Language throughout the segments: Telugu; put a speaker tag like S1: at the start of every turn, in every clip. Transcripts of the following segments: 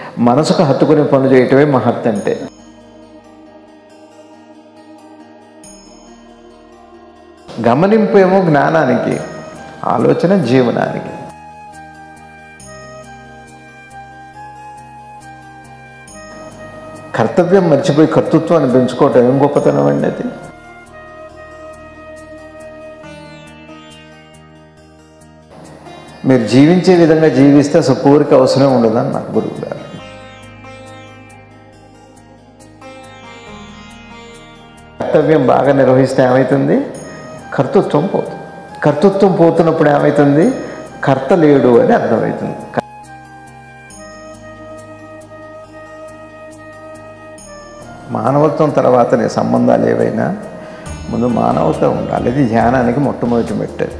S1: మనసుకు హత్తుకునే పనులు చేయటమే మహత్ అంటే గమనింపు ఏమో జ్ఞానానికి ఆలోచన జీవనానికి కర్తవ్యం మర్చిపోయి కర్తృత్వాన్ని పెంచుకోవటం ఏం గొప్పతనం అండి అది మీరు జీవించే విధంగా జీవిస్తే అసలు కోరిక అవసరం ఉండదని నాకు గురువు గారు కర్తవ్యం బాగా నిర్వహిస్తే ఏమవుతుంది కర్తృత్వం పోతుంది కర్తృత్వం పోతున్నప్పుడు ఏమవుతుంది కర్త లేడు అని అర్థమవుతుంది మానవత్వం తర్వాతనే సంబంధాలు ఏవైనా ముందు మానవత ఉండాలి ఇది ధ్యానానికి మొట్టమొదటి పెట్టేది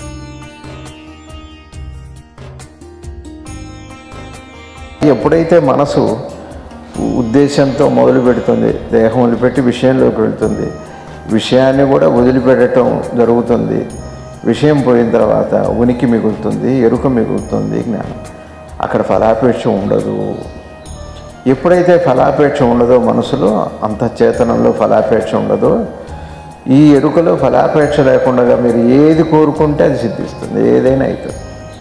S1: ఎప్పుడైతే మనసు ఉద్దేశంతో మొదలు పెడుతుంది దేహం వదిలిపెట్టి విషయంలోకి వెళ్తుంది విషయాన్ని కూడా వదిలిపెట్టడం జరుగుతుంది విషయం పోయిన తర్వాత ఉనికి మిగులుతుంది ఎరుక మిగులుతుంది జ్ఞానం అక్కడ ఫలాపేక్ష ఉండదు ఎప్పుడైతే ఫలాపేక్ష ఉండదో మనసులో అంత చేతనంలో ఫలాపేక్ష ఉండదో ఈ ఎరుకలో ఫలాపేక్ష లేకుండా మీరు ఏది కోరుకుంటే అది సిద్ధిస్తుంది ఏదైనా అవుతుంది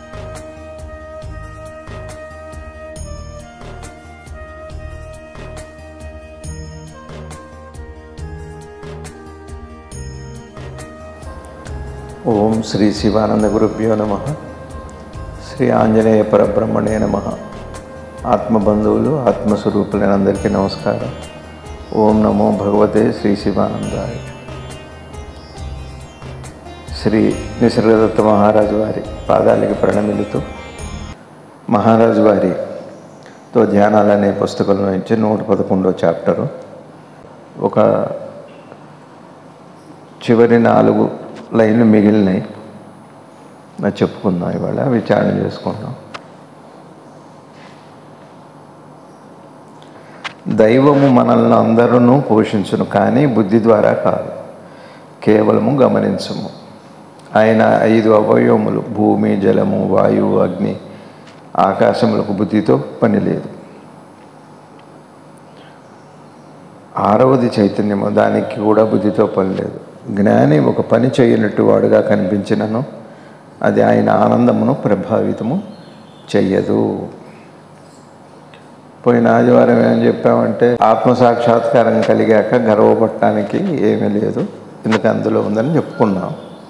S1: ఓం శ్రీ శివానంద గురుభ్యో నమ శ్రీ ఆంజనేయ పరబ్రహ్మణే నమ ఆత్మబంధువులు ఆత్మస్వరూపులైన అందరికీ నమస్కారం ఓం నమో భగవతే శ్రీ శివానందాయ శ్రీ నిసర్గదత్త మహారాజు వారి పాదాలకి ప్రణమిలుతూ మహారాజు వారితో ధ్యానాలు అనే పుస్తకంలో నుంచి నూట పదకొండో చాప్టరు ఒక చివరి నాలుగు లైన్లు మిగిలినాయి నాకు చెప్పుకుందాం ఇవాళ విచారణ చేసుకుందాం దైవము మనల్ని అందరూ పోషించును కానీ బుద్ధి ద్వారా కాదు కేవలము గమనించము ఆయన ఐదు అవయవములు భూమి జలము వాయువు అగ్ని ఆకాశములకు బుద్ధితో పని లేదు ఆరవది చైతన్యము దానికి కూడా బుద్ధితో పని లేదు జ్ఞాని ఒక పని చేయనట్టు వాడుగా కనిపించినను అది ఆయన ఆనందమును ప్రభావితము చెయ్యదు పోయిన ఆదివారం ఏం చెప్పామంటే ఆత్మసాక్షాత్కారం కలిగాక గర్వపడటానికి ఏమీ లేదు ఎందుకు అందులో ఉందని చెప్పుకున్నాం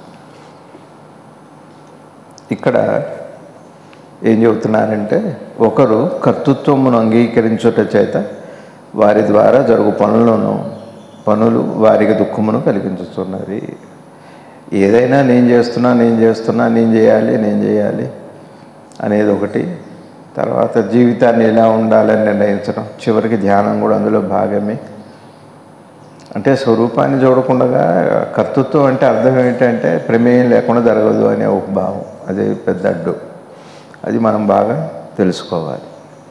S1: ఇక్కడ ఏం చెబుతున్నారంటే ఒకరు కర్తృత్వమును అంగీకరించుట చేత వారి ద్వారా జరుగు పనులను పనులు వారికి దుఃఖమును కలిగించుతున్నవి ఏదైనా నేను చేస్తున్నా నేను చేస్తున్నా నేను చేయాలి నేను చేయాలి అనేది ఒకటి తర్వాత జీవితాన్ని ఎలా ఉండాలని నిర్ణయించడం చివరికి ధ్యానం కూడా అందులో భాగమే అంటే స్వరూపాన్ని చూడకుండా కర్తృత్వం అంటే అర్థం ఏంటంటే ప్రమేయం లేకుండా జరగదు అనే ఒక భావం అది పెద్ద అడ్డు అది మనం బాగా తెలుసుకోవాలి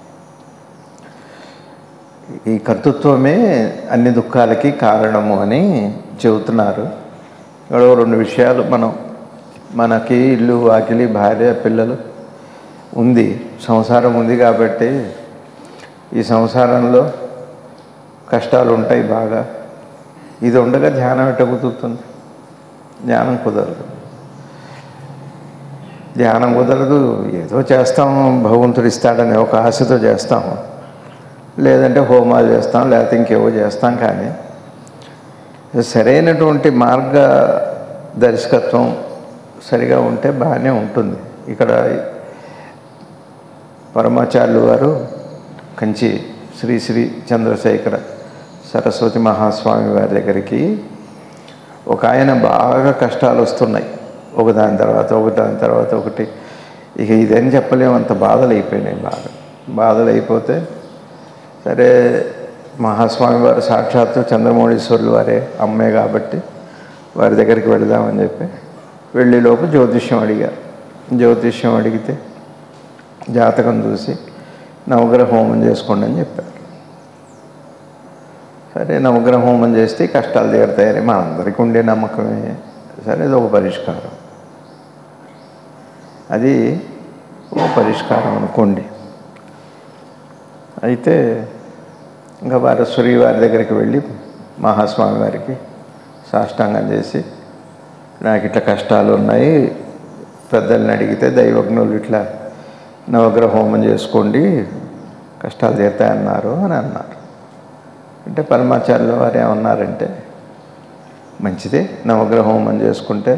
S1: ఈ కర్తృత్వమే అన్ని దుఃఖాలకి కారణము అని చెబుతున్నారు ఇక్కడ రెండు విషయాలు మనం మనకి ఇల్లు వాకిలి భార్య పిల్లలు ఉంది సంసారం ఉంది కాబట్టి ఈ సంసారంలో కష్టాలు ఉంటాయి బాగా ఇది ఉండగా ధ్యానం ఎట్ట కుదురుతుంది ధ్యానం కుదరదు ధ్యానం కుదరదు ఏదో చేస్తాము భగవంతుడు ఇస్తాడనే ఒక ఆశతో చేస్తాము లేదంటే హోమాలు చేస్తాం లేకపోతే ఇంకేవో చేస్తాం కానీ సరైనటువంటి మార్గ దర్శకత్వం సరిగా ఉంటే బాగానే ఉంటుంది ఇక్కడ పరమాచార్యులు వారు కంచి శ్రీ శ్రీ చంద్రశేఖర సరస్వతి మహాస్వామి వారి దగ్గరికి ఒక ఆయన బాగా కష్టాలు వస్తున్నాయి ఒకదాని తర్వాత ఒకదాని తర్వాత ఒకటి ఇక ఇదని చెప్పలేము అంత బాధలు అయిపోయినాయి బాగా బాధలు అయిపోతే సరే మహాస్వామి వారు సాక్షాత్తు చంద్రమౌళీశ్వరులు వారే అమ్మే కాబట్టి వారి దగ్గరికి వెళదామని చెప్పి వెళ్ళేలోపు జ్యోతిష్యం అడిగారు జ్యోతిష్యం అడిగితే జాతకం చూసి నవగ్రహ హోమం చేసుకోండి అని చెప్పారు సరే నవగ్రహ హోమం చేస్తే కష్టాలు తీరుతాయని మా అందరికీ ఉండే నమ్మకమే సరే అది ఒక పరిష్కారం అది ఒక పరిష్కారం అనుకోండి అయితే ఇంకా వారు శ్రీవారి దగ్గరికి వెళ్ళి మహాస్వామి వారికి సాష్టాంగం చేసి నాకు ఇట్లా కష్టాలు ఉన్నాయి పెద్దల్ని అడిగితే దైవజ్ఞులు ఇట్లా నవగ్రహ హోమం చేసుకోండి కష్టాలు తీరుతాయన్నారు అని అన్నారు అంటే పరమాచార్యుల వారు ఏమన్నారంటే మంచిదే నవగ్రహ హోమం చేసుకుంటే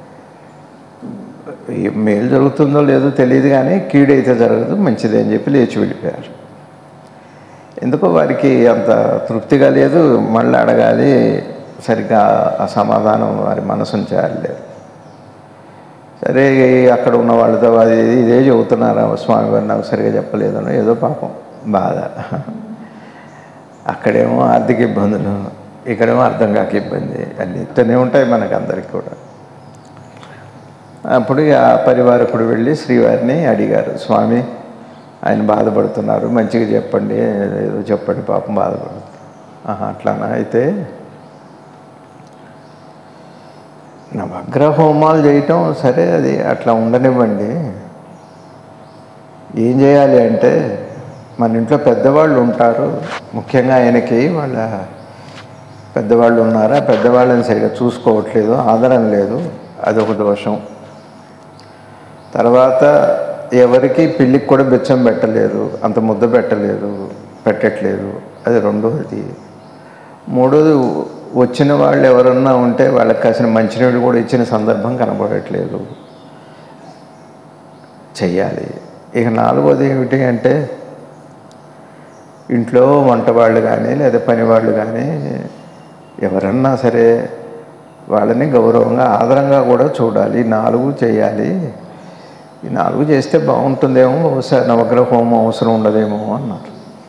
S1: ఏ మేలు జరుగుతుందో లేదో తెలియదు కానీ కీడైతే జరగదు మంచిదే అని చెప్పి లేచి వెళ్ళిపోయారు ఎందుకో వారికి అంత తృప్తిగా లేదు మళ్ళీ అడగాలి సరిగ్గా ఆ సమాధానం వారి మనసును చేరలేదు సరే అక్కడ ఉన్న వాళ్ళతో అది ఇదే చెబుతున్నారా స్వామి వారు నాకు సరిగా చెప్పలేదనో ఏదో పాపం బాధ అక్కడేమో ఆర్థిక ఇబ్బందులు ఇక్కడేమో అర్థం కాక ఇబ్బంది అన్నీ ఇస్తూనే ఉంటాయి మనకు అందరికి కూడా అప్పుడు ఆ పరివారకుడు వెళ్ళి శ్రీవారిని అడిగారు స్వామి ఆయన బాధపడుతున్నారు మంచిగా చెప్పండి ఏదో చెప్పండి పాపం బాధపడుతుంది ఆహా అట్లానా అయితే నవగ్రహ హోమాలు చేయటం సరే అది అట్లా ఉండనివ్వండి ఏం చేయాలి అంటే మన ఇంట్లో పెద్దవాళ్ళు ఉంటారు ముఖ్యంగా ఆయనకి వాళ్ళ పెద్దవాళ్ళు ఉన్నారా పెద్దవాళ్ళని సరిగా చూసుకోవట్లేదు ఆదరణ లేదు అదొక దోషం తర్వాత ఎవరికి పిల్లికి కూడా బిచ్చం పెట్టలేదు అంత ముద్ద పెట్టలేదు పెట్టట్లేదు అది రెండోది మూడోది వచ్చిన వాళ్ళు ఎవరన్నా ఉంటే వాళ్ళకి కాసిన మంచినీళ్ళు కూడా ఇచ్చిన సందర్భం కనబడట్లేదు చెయ్యాలి ఇక నాలుగోది ఏమిటి అంటే ఇంట్లో వంట వాళ్ళు కానీ లేదా పని వాళ్ళు కానీ ఎవరన్నా సరే వాళ్ళని గౌరవంగా ఆదరంగా కూడా చూడాలి ఈ నాలుగు చేయాలి ఈ నాలుగు చేస్తే బాగుంటుందేమో బహుశా నవగ్రహ హోమం అవసరం ఉండదేమో అన్నారు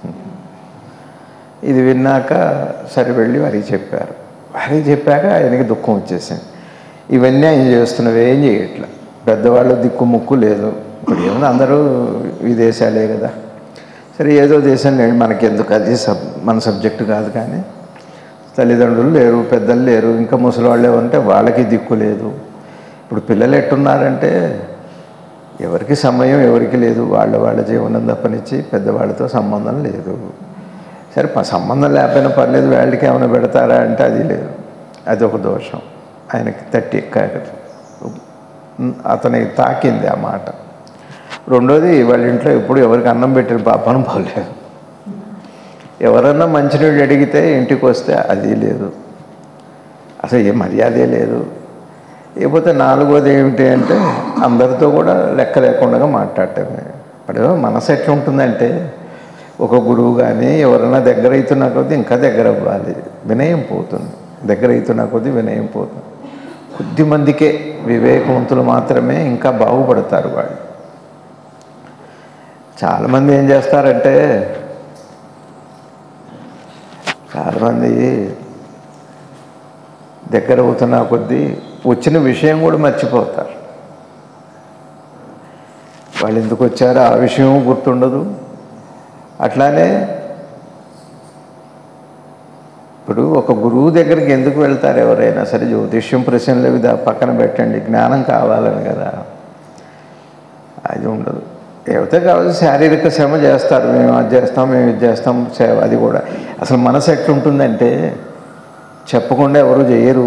S1: ఇది విన్నాక సరే వెళ్ళి వారికి చెప్పారు వారికి చెప్పాక ఆయనకి దుఃఖం వచ్చేసింది ఇవన్నీ ఆయన చేస్తున్నవి ఏం చేయట్లా పెద్దవాళ్ళు దిక్కు ముక్కు లేదు ఇప్పుడు ఏమన్నా అందరూ విదేశాలే కదా సరే ఏదో దేశం లేండి మనకి ఎందుకు అది సబ్ మన సబ్జెక్టు కాదు కానీ తల్లిదండ్రులు లేరు పెద్దలు లేరు ఇంకా ముసలి వాళ్ళే ఉంటే వాళ్ళకి దిక్కు లేదు ఇప్పుడు పిల్లలు ఎట్టున్నారంటే ఎవరికి సమయం ఎవరికి లేదు వాళ్ళ వాళ్ళ జీవనం తప్పనిచ్చి పెద్దవాళ్ళతో సంబంధం లేదు సరే ప- సంబంధం లేకపోయినా పర్లేదు వాళ్ళకి ఏమైనా పెడతారా అంటే అది లేదు అది ఒక దోషం ఆయనకి తట్టి ఎక్కారు అతనికి తాకింది ఆ మాట రెండోది వాళ్ళ ఇంట్లో ఎప్పుడు ఎవరికి అన్నం పెట్టిన పాపను పోలేదు ఎవరన్నా మంచినీళ్ళు అడిగితే ఇంటికి వస్తే అది లేదు అసలు ఏ మర్యాదే లేదు లేకపోతే నాలుగోది ఏమిటి అంటే అందరితో కూడా లెక్క లేకుండా మాట్లాడటమే ఇప్పుడు మనసు ఎట్లా ఉంటుందంటే ఒక గురువు కానీ ఎవరైనా దగ్గర అవుతున్న కొద్దీ ఇంకా దగ్గర అవ్వాలి వినయం పోతుంది దగ్గర అవుతున్న కొద్దీ వినయం పోతుంది కొద్ది మందికే వివేకవంతులు మాత్రమే ఇంకా బాగుపడతారు వాళ్ళు చాలామంది ఏం చేస్తారంటే చాలామంది దగ్గర అవుతున్న కొద్దీ వచ్చిన విషయం కూడా మర్చిపోతారు వాళ్ళు ఎందుకు వచ్చారో ఆ విషయం గుర్తుండదు అట్లానే ఇప్పుడు ఒక గురువు దగ్గరికి ఎందుకు వెళ్తారు ఎవరైనా సరే జ్యోతిష్యం ప్రశ్నలు ఇవి దా- పక్కన పెట్టండి జ్ఞానం కావాలని కదా అది ఉండదు ఏవైతే కావాలి శారీరక శ్రమ చేస్తారు మేము అది చేస్తాం మేము ఇది చేస్తాం సేవ అది కూడా అసలు మనసు ఎట్లుంటుందంటే చెప్పకుండా ఎవరు చేయరు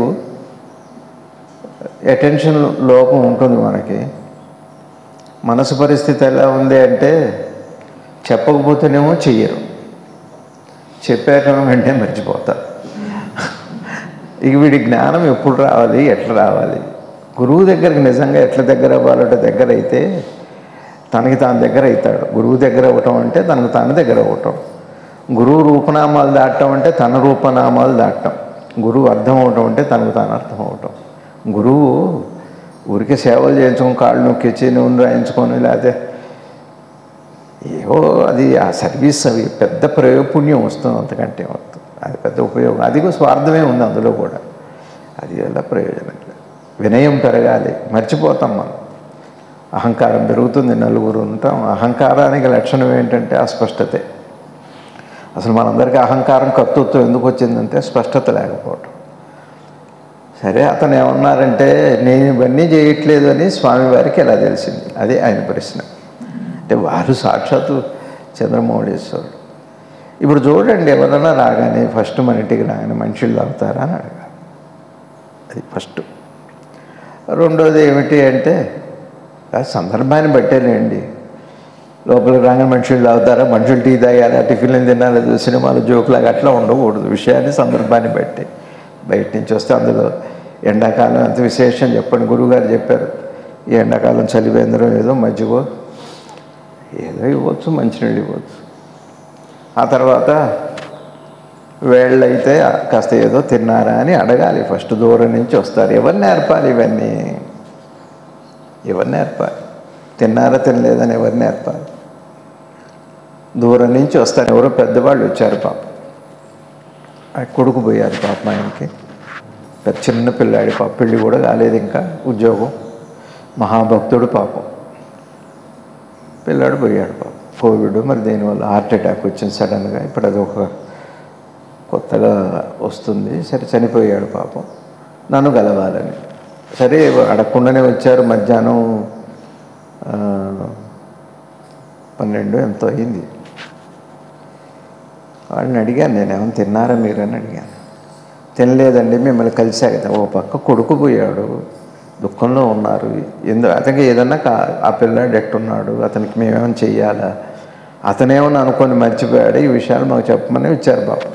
S1: అటెన్షన్ లోపం ఉంటుంది మనకి మనసు పరిస్థితి ఎలా ఉంది అంటే చెప్పకపోతేనేమో చెయ్యరు చెప్పాక వెంటనే మర్చిపోతారు ఇక వీడి జ్ఞానం ఎప్పుడు రావాలి ఎట్లా రావాలి గురువు దగ్గరికి నిజంగా ఎట్లా దగ్గర అవ్వాలంటే దగ్గర అయితే తనకి తాను దగ్గర అవుతాడు గురువు దగ్గర అవ్వటం అంటే తనకు తాను దగ్గర అవ్వటం గురువు రూపనామాలు దాటం అంటే తన రూపనామాలు దాటం గురువు అర్థం అవటం అంటే తనకు తాను అర్థం అవటం గురువు ఊరికే సేవలు చేయించుకొని కాళ్ళు నొక్కిచ్చి నూనె రాయించుకొని లేకపోతే ఏవో అది ఆ సర్వీస్ అవి పెద్ద ప్రయోపుణ్యం వస్తుంది అంతకంటే వస్తుంది అది పెద్ద ఉపయోగం అది కూడా స్వార్థమే ఉంది అందులో కూడా అది వల్ల ప్రయోజనం లేదు వినయం పెరగాలి మర్చిపోతాం మనం అహంకారం పెరుగుతుంది నలుగురు ఉంటాం అహంకారానికి లక్షణం ఏంటంటే అస్పష్టతే అసలు మనందరికీ అహంకారం కర్తృత్వం ఎందుకు వచ్చిందంటే స్పష్టత లేకపోవటం సరే అతను ఏమన్నారంటే నేను ఇవన్నీ చేయట్లేదు అని స్వామివారికి ఎలా తెలిసింది అదే ఆయన ప్రశ్న అంటే వారు సాక్షాత్తు చంద్రమౌళేశ్వరుడు ఇప్పుడు చూడండి ఎవరైనా రాగానే ఫస్ట్ మన ఇంటికి రాగానే మనుషులు తాగుతారా అని అడగాలి అది ఫస్ట్ రెండోది ఏమిటి అంటే ఆ సందర్భాన్ని బట్టేలేండి లోపలికి రాగానే మనుషులు తాగుతారా మనుషులు టీ తాగారా టిఫిన్లు తినారా సినిమాలు జోకులాగా అట్లా ఉండకూడదు విషయాన్ని సందర్భాన్ని బట్టి బయట నుంచి వస్తే అందులో ఎండాకాలం అంత విశేషం చెప్పండి గురువుగారు చెప్పారు ఈ ఎండాకాలం చలివేంద్రం ఏదో మజ్జిగో ఏదో ఇవ్వచ్చు మంచినీళ్ళు ఇవ్వచ్చు ఆ తర్వాత వేళ్ళైతే కాస్త ఏదో తిన్నారా అని అడగాలి ఫస్ట్ దూరం నుంచి వస్తారు ఎవరు నేర్పాలి ఇవన్నీ ఎవరు నేర్పాలి తిన్నారా తినలేదని ఎవరు నేర్పాలి దూరం నుంచి వస్తారు ఎవరో పెద్దవాళ్ళు వచ్చారు పాప ఆ కొడుకు పోయారు పాప ఆయనకి పెద్ద చిన్న పిల్లాడి పాప పెళ్ళి కూడా కాలేదు ఇంకా ఉద్యోగం మహాభక్తుడు పాపం పిల్లాడు పోయాడు పాపం కోవిడ్ మరి దీనివల్ల హార్ట్ అటాక్ వచ్చింది సడన్గా ఇప్పుడు అది ఒక కొత్తగా వస్తుంది సరే చనిపోయాడు పాపం నన్ను గలవాలని సరే అడగకుండానే వచ్చారు మధ్యాహ్నం ఆ, పన్నెండు ఎంతో అయింది వాళ్ళని అడిగాను నేను ఏమైనా తిన్నారా మీరు అని అడిగాను తినలేదండి మిమ్మల్ని కలిసా కదా ఓ పక్క కొడుకు పోయాడు దుఃఖంలో ఉన్నారు ఎందు అతనికి ఏదన్నా కా ఆ పిల్లాడు ఎట్టున్నాడు అతనికి మేమేమైనా చెయ్యాలా అతనేమన్నా అనుకొని మర్చిపోయాడు ఈ విషయాలు మాకు చెప్పమని ఇచ్చారు బాబు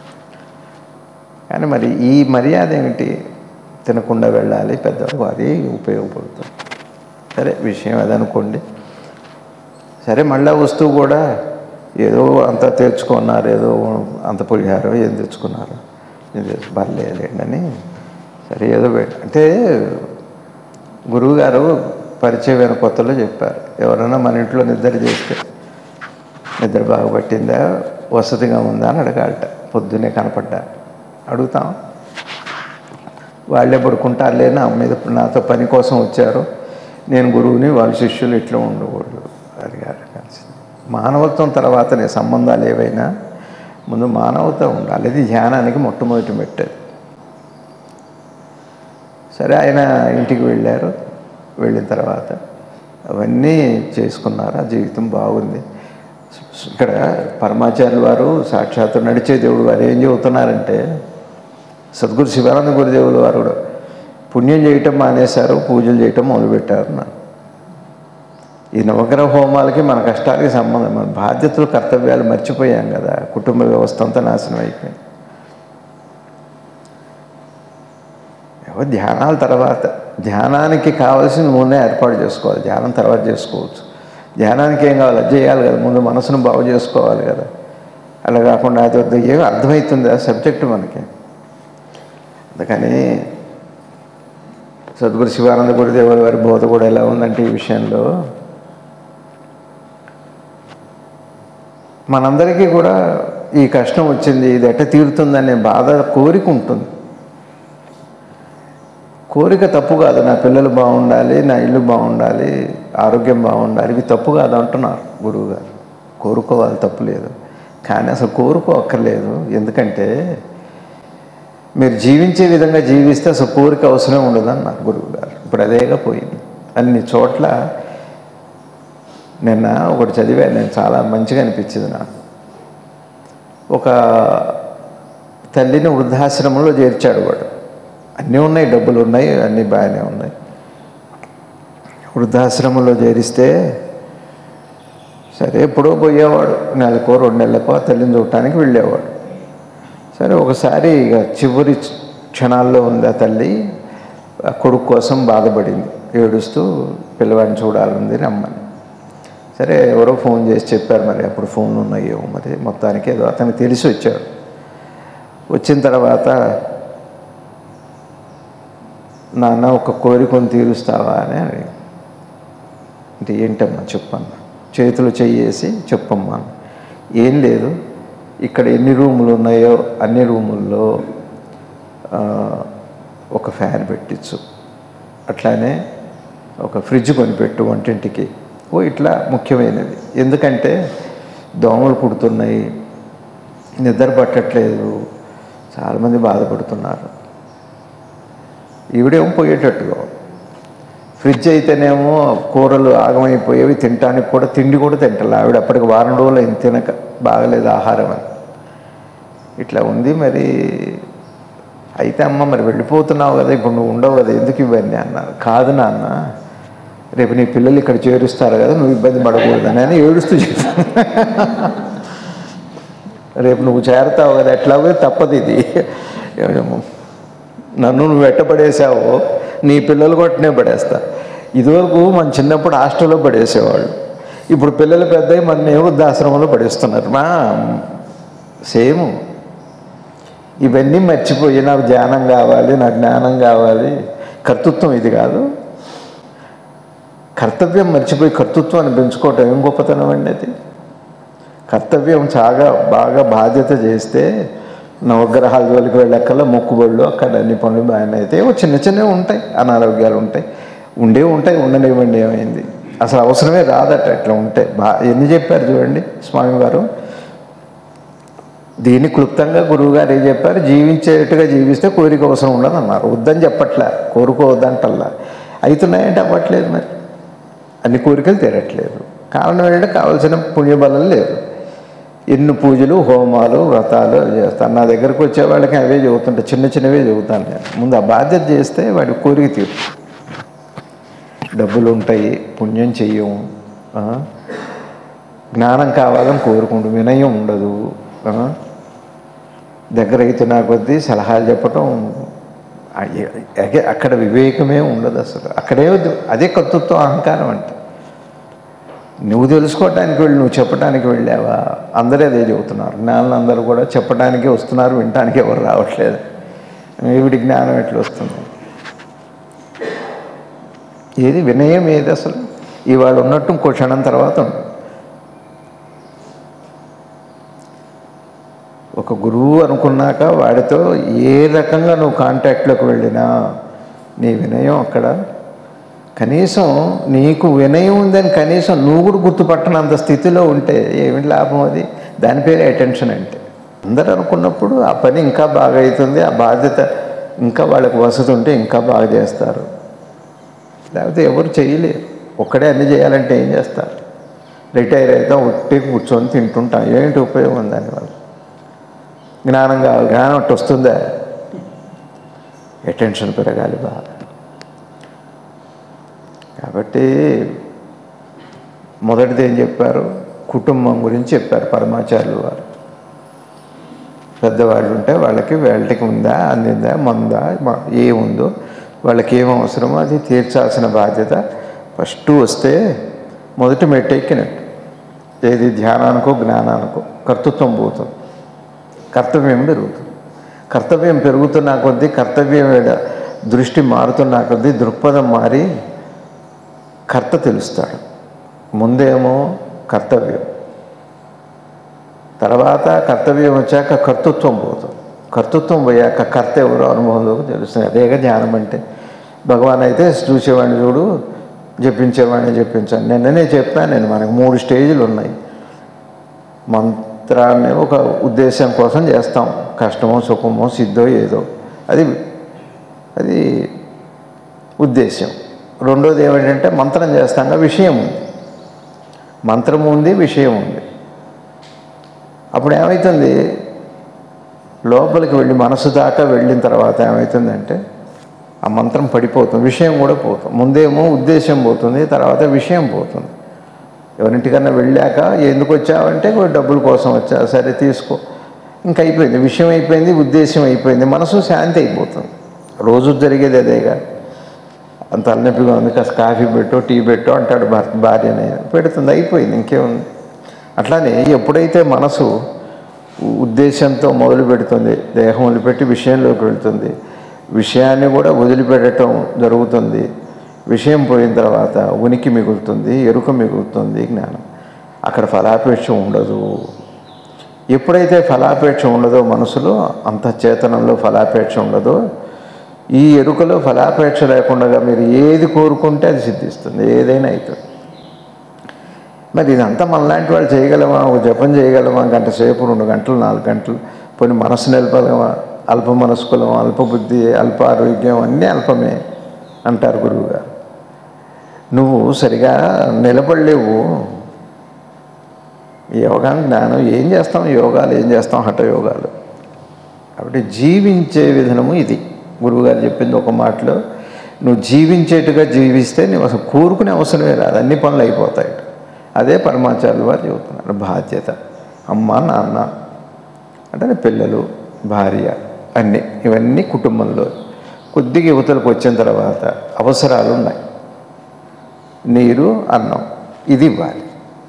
S1: కానీ మరి ఈ మర్యాద ఏమిటి తినకుండా వెళ్ళాలి పెద్దవాళ్ళు అది ఉపయోగపడుతుంది సరే విషయం అదనుకోండి సరే మళ్ళా వస్తువు కూడా ఏదో అంత తెచ్చుకున్నారు ఏదో అంత పులిహారో ఏం తెచ్చుకున్నారు ఇది పర్లేదండి సరే ఏదో పెట్- అంటే గురువుగారు పరిచయమైన కొత్తలో చెప్పారు ఎవరైనా మన ఇంట్లో నిద్ర చేస్తే నిద్ర బాగా పట్టిందా వసతిగా ఉందా అని అడగాలట పొద్దున్నే కనపడ్డా అడుగుతాం వాళ్ళే పడుకుంటారులే నా మీద నాతో పని కోసం వచ్చారు నేను గురువుని వాళ్ళ శిష్యులు ఇట్లా ఉండకూడదు అది అడగాల్సింది మానవత్వం తర్వాతనే సంబంధాలు ఏవైనా ముందు మానవత ఉండాలి అది ధ్యానానికి మొట్టమొదటి పెట్టేది సరే ఆయన ఇంటికి వెళ్ళారు వెళ్ళిన తర్వాత అవన్నీ చేసుకున్నారు ఆ జీవితం బాగుంది ఇక్కడ పరమాచార్యులు వారు సాక్షాత్తు నడిచే దేవుడు వారు ఏం చెబుతున్నారంటే సద్గురు శివానంద గురుదేవులు వారు కూడా పుణ్యం చేయటం మానేశారు పూజలు చేయటం మొదలుపెట్టారు అన్నారు ఈ నవగ్రహ హోమాలకి మన కష్టాలకి సంబంధం మన బాధ్యతలు కర్తవ్యాలు మర్చిపోయాం కదా కుటుంబ వ్యవస్థ అంతా నాశనం అయిపోయింది ఏవో ధ్యానాల తర్వాత ధ్యానానికి కావాల్సిన ముందే ఏర్పాటు చేసుకోవాలి ధ్యానం తర్వాత చేసుకోవచ్చు ధ్యానానికి ఏం కావాలి అది చేయాలి కదా ముందు మనసును బాగు చేసుకోవాలి కదా అలా కాకుండా అది వద్దు ఏం అర్థమవుతుంది ఆ సబ్జెక్టు మనకి అందుకని సద్గురు శివానంద గురుదేవుల వారి బోధ కూడా ఎలా ఉందంటే ఈ విషయంలో మనందరికీ కూడా ఈ కష్టం వచ్చింది ఇది ఎట్ట తీరుతుందనే బాధ కోరిక ఉంటుంది కోరిక తప్పు కాదు నా పిల్లలు బాగుండాలి నా ఇల్లు బాగుండాలి ఆరోగ్యం బాగుండాలి ఇవి తప్పు కాదు అంటున్నారు గురువు గారు కోరుకోవాలి తప్పు లేదు కానీ అసలు కోరుకో అక్కర్లేదు ఎందుకంటే మీరు జీవించే విధంగా జీవిస్తే అసలు కోరిక అవసరం ఉండదన్నారు గురువు గారు ఇప్పుడు అదేగా పోయింది అన్ని చోట్ల నిన్న ఒకటి చదివాను నేను చాలా మంచిగా అనిపించింది నాకు ఒక తల్లిని వృద్ధాశ్రమంలో చేర్చాడు వాడు అన్నీ ఉన్నాయి డబ్బులు ఉన్నాయి అన్నీ బాగానే ఉన్నాయి వృద్ధాశ్రమంలో చేరిస్తే సరే ఎప్పుడో పోయేవాడు నెలకో రెండు నెలలకో ఆ తల్లిని చూడటానికి వెళ్ళేవాడు సరే ఒకసారి ఇక చివరి క్షణాల్లో ఉంది ఆ తల్లి ఆ కొడుకు కోసం బాధపడింది ఏడుస్తూ పిల్లవాడిని చూడాలంది రమ్మని సరే ఎవరో ఫోన్ చేసి చెప్పారు మరి అప్పుడు ఫోన్లు ఉన్నాయో మరి మొత్తానికి ఏదో అతనికి తెలిసి వచ్చాడు వచ్చిన తర్వాత నాన్న ఒక కోరికను తీరుస్తావా అని అడిగి అంటే ఏంటమ్మా చెప్పమ్మా చేతులు చెయ్యేసి చెప్పమ్మా ఏం లేదు ఇక్కడ ఎన్ని రూములు ఉన్నాయో అన్ని రూముల్లో ఆ, ఒక ఫ్యాన్ పెట్టించు అట్లానే ఒక ఫ్రిడ్జ్ కొనిపెట్టు వంటింటికి ఓ ఇట్లా ముఖ్యమైనది ఎందుకంటే దోమలు కుడుతున్నాయి నిద్ర పట్టట్లేదు చాలామంది బాధపడుతున్నారు ఈవిడేమో పోయేటట్టుగా ఫ్రిడ్జ్ అయితేనేమో కూరలు ఆగమైపోయేవి తినటానికి కూడా తిండి కూడా తింటాలి ఆవిడ అప్పటికి వారం రోజులు అయింది తినక బాగలేదు ఆహారం అని ఇట్లా ఉంది మరి అయితే అమ్మ మరి వెళ్ళిపోతున్నావు కదా ఇప్పుడు నువ్వు ఉండవు కదా ఎందుకు ఇవన్నీ అన్నారు కాదు నాన్న రేపు నీ పిల్లలు ఇక్కడ చేరుస్తారు కదా నువ్వు ఇబ్బంది పడకూడదని అని ఏడుస్తూ చెప్పాను రేపు నువ్వు చేరతావు కదా ఎట్లాగో తప్పదు ఇది నన్ను నువ్వు ఎట్టపడేసావో నీ పిల్లలు కొట్టనే పడేస్తా ఇదివరకు మన చిన్నప్పుడు హాస్టల్లో పడేసేవాళ్ళు ఇప్పుడు పిల్లలు పెద్దవి మన వృద్ధాశ్రమంలో పడేస్తున్నారు మా సేమ్ ఇవన్నీ మర్చిపోయి నాకు ధ్యానం కావాలి నాకు జ్ఞానం కావాలి కర్తృత్వం ఇది కాదు కర్తవ్యం మర్చిపోయి కర్తృత్వాన్ని పెంచుకోవటం ఏం గొప్పతనం అండి అది కర్తవ్యం చాలా బాగా బాధ్యత చేస్తే నవగ్రహాల జోలికి వెళ్ళక్కల మొక్కుబళ్ళు అక్కడ అన్ని పనులు బాగానే అయితే ఏవో చిన్న చిన్నవి ఉంటాయి అనారోగ్యాలు ఉంటాయి ఉండే ఉంటాయి ఉండనివ్వండి ఏమైంది అసలు అవసరమే రాదట ఇట్లా ఉంటే బా ఎన్ని చెప్పారు చూడండి స్వామివారు దీన్ని క్లుప్తంగా గురువుగారు ఏం చెప్పారు జీవించేట్టుగా జీవిస్తే కోరిక అవసరం ఉండదు అన్నారు వద్దని చెప్పట్లే కోరుకోవద్దంటల్లా అవుతున్నాయంటే అవ్వట్లేదు మరి అన్ని కోరికలు తీరట్లేదు కారణం ఏంటంటే కావాల్సిన పుణ్యబలం లేదు ఎన్ని పూజలు హోమాలు వ్రతాలు అవి చేస్తాను నా దగ్గరకు వచ్చే వాళ్ళకి అవే చెబుతుంటా చిన్న చిన్నవే చెబుతాను నేను ముందు ఆ బాధ్యత చేస్తే వాడి కోరిక తీరు డబ్బులు ఉంటాయి పుణ్యం చెయ్యం ఆ? జ్ఞానం కావాలని కోరుకుంటూ వినయం ఉండదు ఆ? దగ్గర అవుతున్నా కొద్దీ సలహాలు చెప్పటం అయ్య- అగే- అక్కడ వివేకమే ఉండదు అసలు అక్కడే వద్దు. అదే కర్తృత్వం అహంకారం అంటే నువ్వు తెలుసుకోవటానికి వెళ్ళి నువ్వు చెప్పడానికి వెళ్ళావా అందరూ అదే చెబుతున్నారు జ్ఞానులు అందరూ కూడా చెప్పడానికే వస్తున్నారు వినటానికి ఎవరు రావట్లేదు ఈవిడి జ్ఞానం ఎట్లా వస్తుంది ఏది వినయం ఏది అసలు ఇవాళ ఉన్నట్టు ఇంకో క్షణం తర్వాత ఉండదు. ఒక గురువు అనుకున్నాక వాడితో ఏ రకంగా నువ్వు కాంటాక్ట్లోకి వెళ్ళినా నీ వినయం అక్కడ కనీసం నీకు వినయం ఉందని కనీసం నువ్వు కూడా గుర్తుపట్టనంత స్థితిలో ఉంటే ఏమిటి లాభం అది దాని పేరే అటెన్షన్ అంటే అందరు అనుకున్నప్పుడు ఆ పని ఇంకా బాగా అవుతుంది ఆ బాధ్యత ఇంకా వాళ్ళకి వసతి ఉంటే ఇంకా బాగా చేస్తారు లేకపోతే ఎవరు చేయలేరు ఒక్కడే అన్ని చేయాలంటే ఏం చేస్తారు రిటైర్ అవుతాం ఒట్టి కూర్చొని తింటుంటాం ఏంటి ఉపయోగం దానివల్ల జ్ఞానం కావాలి జ్ఞానం అట్టు వస్తుందా అటెన్షన్ పెరగాలి బాగా కాబట్టి మొదటిది ఏం చెప్పారు కుటుంబం గురించి చెప్పారు పరమాచార్యులు వారు పెద్దవాళ్ళు ఉంటే వాళ్ళకి వేళ్ళకి ఉందా అందిందా మందా మ- ఏముందో వాళ్ళకి ఏం అవసరమో అది తీర్చాల్సిన బాధ్యత ఫస్ట్ వస్తే మొదటి మెట్టెక్కినట్టు ఏది ధ్యానానికో జ్ఞానానికో కర్తృత్వం పోతుంది కర్తవ్యం పెరుగుతుంది కర్తవ్యం పెరుగుతున్న కొద్దీ కర్తవ్యం మీద దృష్టి మారుతున్న కొద్దీ దృక్పథం మారి కర్త తెలుస్తాడు ముందేమో కర్తవ్యం తర్వాత కర్తవ్యం వచ్చాక కర్తృత్వం పోతుంది కర్తృత్వం పోయాక కర్త ఎవరో అనుభవంలోకి తెలుస్తుంది అదేగా జ్ఞానం అంటే భగవాన్ అయితే చూసేవాడిని చూడు జపించేవాడిని చెప్పించాను నిన్ననే చెప్పాను నేను మనకు మూడు స్టేజ్లు ఉన్నాయి మంత్రాన్ని ఒక ఉద్దేశం కోసం చేస్తాం కష్టమో సుఖమో సిద్ధో ఏదో అది అది ఉద్దేశం రెండోది ఏమిటంటే మంత్రం చేస్తాక విషయం ఉంది మంత్రం ఉంది విషయం ఉంది అప్పుడు ఏమవుతుంది లోపలికి వెళ్ళి మనసు దాకా వెళ్ళిన తర్వాత ఏమవుతుందంటే ఆ మంత్రం పడిపోతుంది విషయం కూడా పోతుంది ముందేమో ఉద్దేశం పోతుంది తర్వాత విషయం పోతుంది ఎవరింటికన్నా వెళ్ళాక ఎందుకు వచ్చావంటే "ఓ డబ్బుల కోసం వచ్చా సరే తీసుకో ఇంకా అయిపోయింది విషయం అయిపోయింది ఉద్దేశం అయిపోయింది మనసు శాంతి అయిపోతుంది రోజు జరిగేది అదేగా అంత తలనొప్పిగా ఉంది కాస్త కాఫీ పెట్టో టీ పెట్టో అంటాడు భర్త భార్యనే పెడుతుంది అయిపోయింది ఇంకేముంది అట్లానే ఎప్పుడైతే మనసు ఉద్దేశంతో మొదలు పెడుతుంది దేహం వదిలిపెట్టి విషయంలోకి వెళ్తుంది విషయాన్ని కూడా వదిలిపెట్టడం జరుగుతుంది విషయం పోయిన తర్వాత ఉనికి మిగులుతుంది ఎరుక మిగులుతుంది జ్ఞానం అక్కడ ఫలాపేక్ష ఉండదు ఎప్పుడైతే ఫలాపేక్ష ఉండదో మనసులో అంత చేతనంలో ఫలాపేక్ష ఉండదో ఈ ఎరుకలో ఫలాపేక్ష లేకుండా మీరు ఏది కోరుకుంటే అది సిద్ధిస్తుంది ఏదైనా అవుతుంది మరి ఇదంతా మనలాంటి వాళ్ళు చేయగలమా ఒక జపం చేయగలమా గంట సేపు రెండు గంటలు నాలుగు గంటలు పోనీ మనసు నిలపగలమా అల్ప మనస్కులం అల్ప బుద్ధి అల్ప ఆరోగ్యం అన్నీ అల్పమే అంటారు గురువుగారు నువ్వు సరిగా నిలబడలేవు యోగా జ్ఞానం ఏం చేస్తాం యోగాలు ఏం చేస్తాం హఠ యోగాలు కాబట్టి జీవించే విధానము ఇది గురువుగారు చెప్పింది ఒక మాటలో నువ్వు జీవించేట్టుగా జీవిస్తే నువ్వు అసలు కూరుకునే అవసరమే రాదు అన్ని పనులు అయిపోతాయి అదే పరమాచార్యులు వారు చెబుతున్నారు బాధ్యత అమ్మ నాన్న అంటే పిల్లలు భార్య అన్నీ ఇవన్నీ కుటుంబంలో కొద్దిగా యువతలకు వచ్చిన తర్వాత అవసరాలు ఉన్నాయి నీరు అన్నం ఇది ఇవ్వాలి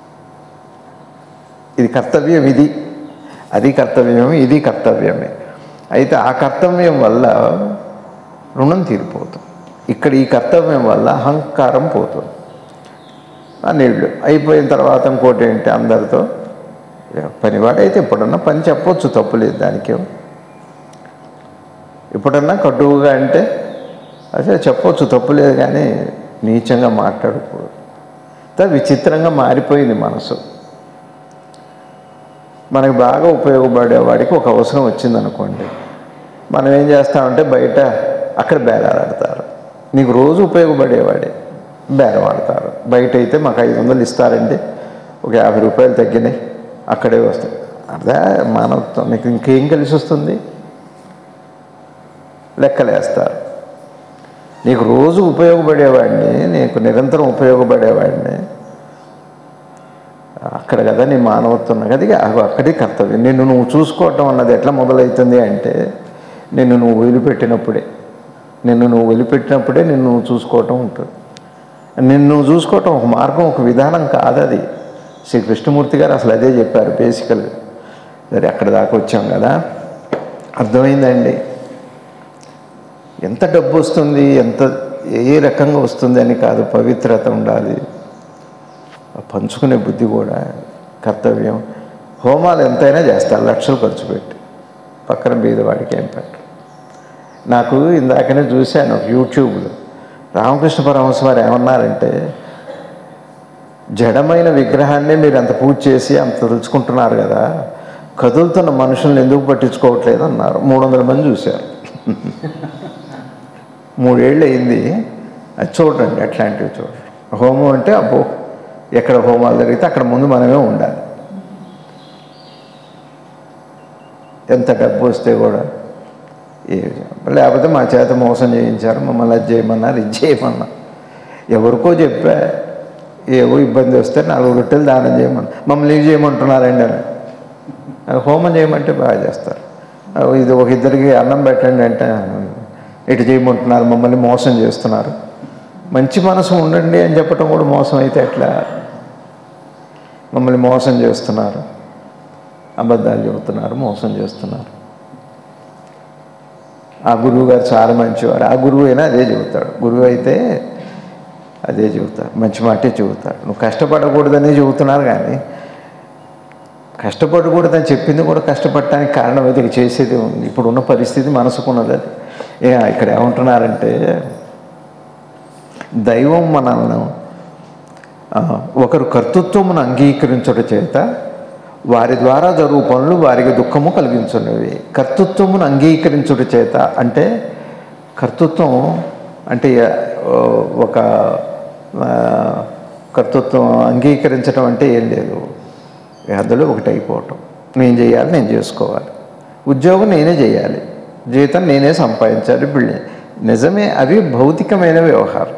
S1: ఇది కర్తవ్యం ఇది అది కర్తవ్యమే ఇది కర్తవ్యమే అయితే ఆ కర్తవ్యం వల్ల రుణం తీరిపోతుంది ఇక్కడ ఈ కర్తవ్యం వల్ల అహంకారం పోతుంది ఆ నీళ్ళు అయిపోయిన తర్వాత ఇంకోటి ఏంటి అందరితో పనివాడైతే ఎప్పుడన్నా పని చెప్పొచ్చు తప్పులేదు దానికేం ఎప్పుడన్నా కటువుగా అంటే అసలు చెప్పొచ్చు తప్పులేదు కానీ నీచంగా మాట్లాడకూడదు అంతా విచిత్రంగా మారిపోయింది మనసు మనకి బాగా ఉపయోగపడే వాడికి ఒక అవసరం వచ్చిందనుకోండి మనం ఏం చేస్తామంటే బయట అక్కడ బేరాలాడతారు నీకు రోజు ఉపయోగపడేవాడే బేరం ఆడతారు బయట అయితే మాకు ఐదు వందలు ఇస్తారండి ఒక యాభై రూపాయలు తగ్గినాయి అక్కడే వస్తాయి అదే మానవత్వం నీకు ఇంకేం కలిసి వస్తుంది లెక్కలేస్తారు నీకు రోజు ఉపయోగపడేవాడిని నీకు నిరంతరం ఉపయోగపడేవాడిని అక్కడ కదా నీ మానవత్వం ఉన్నది అది అక్కడే కర్తవ్యం నిన్ను నువ్వు చూసుకోవటం అన్నది ఎట్లా మొదలవుతుంది అంటే నిన్ను నువ్వు వదిలిపెట్టినప్పుడే నిన్ను నువ్వు వదిలిపెట్టినప్పుడే నిన్ను నువ్వు చూసుకోవటం ఉంటుంది నిన్ను నువ్వు చూసుకోవటం ఒక మార్గం ఒక విధానం కాదు అది శ్రీ కృష్ణమూర్తి గారు అసలు అదే చెప్పారు బేసికల్గా సరే అక్కడ దాకా వచ్చాం కదా అర్థమైందండి ఎంత డబ్బు వస్తుంది ఎంత ఏ రకంగా వస్తుంది అని కాదు పవిత్రత ఉండాలి పంచుకునే బుద్ధి కూడా కర్తవ్యం హోమాలు ఎంతైనా చేస్తారు లక్షలు ఖర్చు పెట్టి పక్కన బీదవాడికి ఏం పెట్టు నాకు ఇందాకనే చూశాను యూట్యూబ్లో రామకృష్ణ పరమహంస వారు ఏమన్నారంటే జడమైన విగ్రహాన్ని మీరు అంత పూజ చేసి అంత తెలుసుకుంటున్నారు కదా కదులుతున్న మనుషుల్ని ఎందుకు పట్టించుకోవట్లేదు అన్నారు మూడు వందల మంది చూశారు మూడేళ్ళు అయింది అది చూడండి అట్లాంటివి చూడండి హోమం అంటే అబ్బో ఎక్కడ హోమాలు జరిగితే అక్కడ ముందు మనమే ఉండాలి ఎంత డబ్బు వస్తే కూడా ఏ లేకపోతే మా చేత మోసం చేయించారు మమ్మల్ని అది చేయమన్నారు ఇది చేయమన్నారు ఎవరికో చెప్పా ఏవో ఇబ్బంది వస్తే నాలుగు రొట్టెలు దానం చేయమని మమ్మల్ని ఏం చేయమంటున్నారండి అని అది హోమం చేయమంటే బాగా చేస్తారు అవి ఇది ఒక ఇద్దరికి అన్నం పెట్టండి అంటే ఇటు చేయమంటున్నారు మమ్మల్ని మోసం చేస్తున్నారు మంచి మనసు ఉండండి అని చెప్పటం కూడా మోసం అయితే ఎట్లా మమ్మల్ని మోసం చేస్తున్నారు అబద్ధాలు చెబుతున్నారు మోసం చేస్తున్నారు ఆ గురువు గారు చాలా మంచివాడు ఆ గురువు అయినా అదే చెబుతాడు గురువు అయితే అదే చెబుతాడు మంచి మాటే చెబుతాడు నువ్వు కష్టపడకూడదనే చెబుతున్నారు కానీ కష్టపడకూడదని చెప్పింది కూడా కష్టపడటానికి కారణం అయితే ఇక చేసేది ఉంది ఇప్పుడు ఉన్న పరిస్థితి మనసుకున్నది అది ఏ ఇక్కడ ఏమంటున్నారంటే దైవం మనల్ని ఆ, ఒకరు కర్తృత్వమును అంగీకరించుట చేత వారి ద్వారా జరుగు పనులు వారికి దుఃఖము కలిగించున్నవి కర్తృత్వమును అంగీకరించుట చేత అంటే కర్తృత్వం అంటే ఆ, ఒక ఆ, కర్తృత్వం అంగీకరించడం అంటే ఏం లేదు అందులో ఒకటి అయిపోవటం నేను చేయాలి నేను చేసుకోవాలి ఉద్యోగం నేనే చేయాలి జీతం నేనే సంపాదించాలి బిల్డింగ్ నిజమే అవి భౌతికమైన వ్యవహారం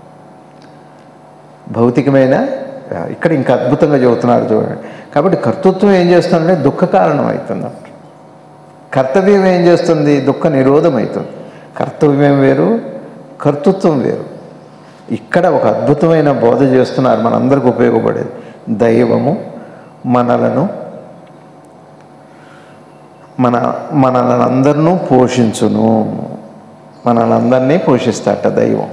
S1: భౌతికమైన ఇక్కడ ఇంకా అద్భుతంగా చెబుతున్నారు చూడండి కాబట్టి కర్తృత్వం ఏం చేస్తుందంటే దుఃఖ కారణం అవుతుంది అన్నమాట కర్తవ్యం ఏం చేస్తుంది దుఃఖ నిరోధం అవుతుంది కర్తవ్యం వేరు కర్తృత్వం వేరు ఇక్కడ ఒక అద్భుతమైన బోధ చేస్తున్నారు మనందరికి ఉపయోగపడేది దైవము మనలను మన మనల్ని అందరినూ పోషించును మనల్ని అందరినీ పోషిస్తాట దైవం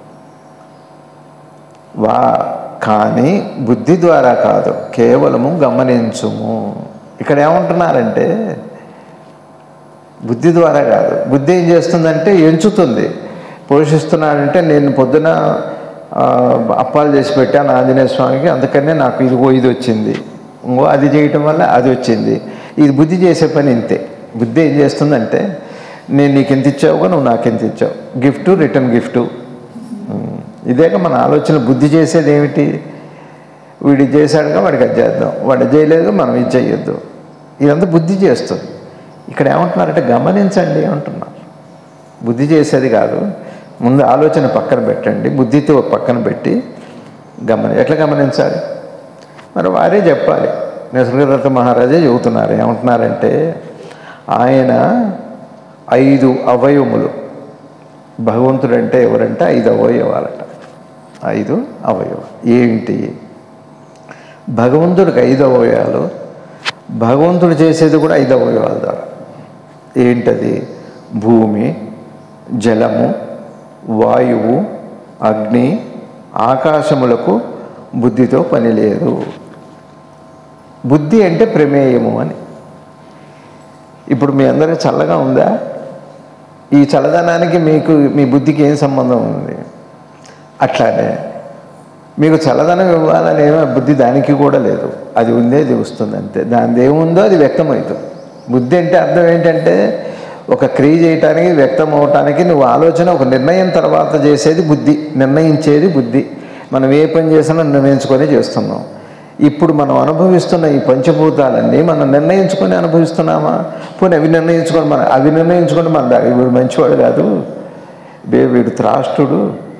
S1: వా కానీ బుద్ధి ద్వారా కాదు కేవలము గమనించుము ఇక్కడ ఏమంటున్నారంటే బుద్ధి ద్వారా కాదు బుద్ధి ఏం చేస్తుందంటే ఎంచుతుంది పోషిస్తున్నాడంటే నేను పొద్దున ఆ, అప్పాలు చేసి పెట్టాను ఆంజనేయ స్వామికి అందుకనే నాకు ఇదిగో ఇది వచ్చింది ఇంకో అది చేయటం వల్ల అది వచ్చింది ఇది బుద్ధి చేసే పని ఇంతే బుద్ధి ఏం చేస్తుందంటే నేను నీకు ఎంత ఇచ్చావుగా నువ్వు నాకు ఎంత ఇచ్చావు గిఫ్ట్ రిటర్న్ గిఫ్ట్ ఇదేక మన ఆలోచన బుద్ధి చేసేది ఏమిటి వీడు ఇది చేశాడుగా వాడికి అది చేద్దాం వాడు చేయలేదు మనం ఇది చేయొద్దు ఇదంతా బుద్ధి చేస్తుంది ఇక్కడ ఏమంటున్నారంటే గమనించండి అంటున్నారు బుద్ధి చేసేది కాదు ముందు ఆలోచన పక్కన పెట్టండి బుద్ధితో పక్కన పెట్టి గమని ఎట్లా గమనించాలి మరి వారే చెప్పాలి నిసర్గదత్త మహారాజే చెబుతున్నారు ఏమంటున్నారంటే ఆయన ఐదు అవయవములు భగవంతుడంటే ఎవరంటే ఐదు అవయవాలట ఐదు అవయవం ఏంటి భగవంతుడికి ఐదు అవయవాలు భగవంతుడు చేసేది కూడా ఐదు అవయవాల ద్వారా ఏంటది భూమి జలము వాయువు అగ్ని ఆకాశములకు బుద్ధితో పని లేదు బుద్ధి అంటే ప్రమేయము అని ఇప్పుడు మీ అందరికీ చల్లగా ఉందా ఈ చల్లదనానికి మీకు మీ బుద్ధికి ఏం సంబంధం ఉంది అట్లానే మీకు చల్లదనం ఇవ్వాలని ఏమో బుద్ధి దానికి కూడా లేదు అది ఉందే అది వస్తుంది అంతే దాని ఏముందో అది వ్యక్తమవుతుంది బుద్ధి అంటే అర్థం ఏంటంటే ఒక క్రియ చేయటానికి వ్యక్తం అవటానికి నువ్వు ఆలోచన ఒక నిర్ణయం తర్వాత చేసేది బుద్ధి నిర్ణయించేది బుద్ధి మనం ఏ పని చేసినా నిర్ణయించుకొని చేస్తున్నాం ఇప్పుడు మనం అనుభవిస్తున్న ఈ పంచభూతాలన్నీ మనం నిర్ణయించుకొని అనుభవిస్తున్నామా పోనీ అవి నిర్ణయించుకొని మన అవి నిర్ణయించుకొని మన దా- వీడు మంచివాడు కాదు బే వీడు త్రాష్టుడు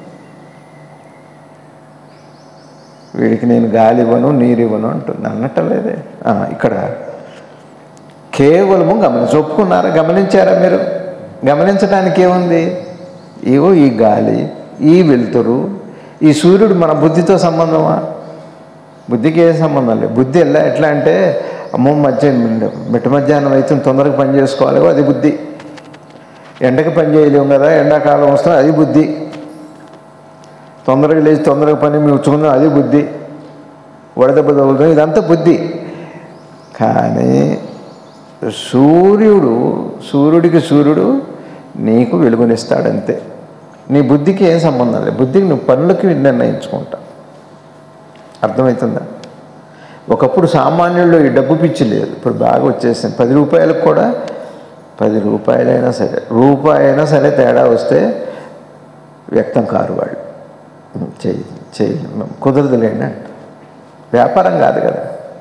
S1: వీడికి నేను గాలి ఇవ్వను నీరు ఇవ్వను అంటుంది అన్నట్టలేదే ఆ, ఇక్కడ కేవలము గమనించి ఒప్పుకున్నారా గమనించారా మీరు గమనించడానికి ఏముంది ఇగో ఈ గాలి ఈ వెలుతురు ఈ సూర్యుడు మన బుద్ధితో సంబంధమా బుద్ధికి ఏ సంబంధం లేదు బుద్ధి ఎలా ఎట్లా అంటే అమ్మో మధ్య మిట్ట మధ్యాహ్నం అయితే తొందరగా పని చేసుకోవాలి అది బుద్ధి ఎండకి పని చేయలేము కదా ఎండాకాలం వస్తుంది అది బుద్ధి తొందరగా లేచి తొందరగా పని ముచ్చుకుందాం అది బుద్ధి వడదెబ్బ తగులుతుంది ఇదంతా బుద్ధి కానీ సూర్యుడు సూర్యుడికి సూర్యుడు నీకు వెలుగునిస్తాడంతే నీ బుద్ధికి ఏం సంబంధం లేదు బుద్ధికి నువ్వు పనులకి నిర్ణయించుకుంటా అర్థమవుతుందా ఒకప్పుడు సామాన్యుల్లో ఈ డబ్బు పిచ్చి లేదు ఇప్పుడు బాగా వచ్చేసింది పది రూపాయలకు కూడా పది రూపాయలైనా సరే రూపాయి అయినా సరే తేడా వస్తే వ్యక్తం కారు వాళ్ళు చేయి చేయి కుదరదులేండి అంట వ్యాపారం కాదు కదా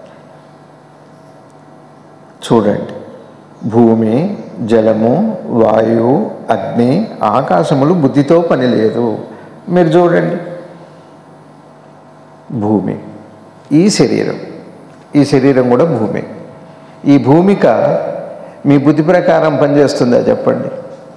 S1: చూడండి భూమి జలము వాయువు అగ్ని ఆకాశములు బుద్ధితో పని లేదు మీరు చూడండి భూమి ఈ శరీరం ఈ శరీరం కూడా భూమి ఈ భూమిక మీ బుద్ధి ప్రకారం పనిచేస్తుందా చెప్పండి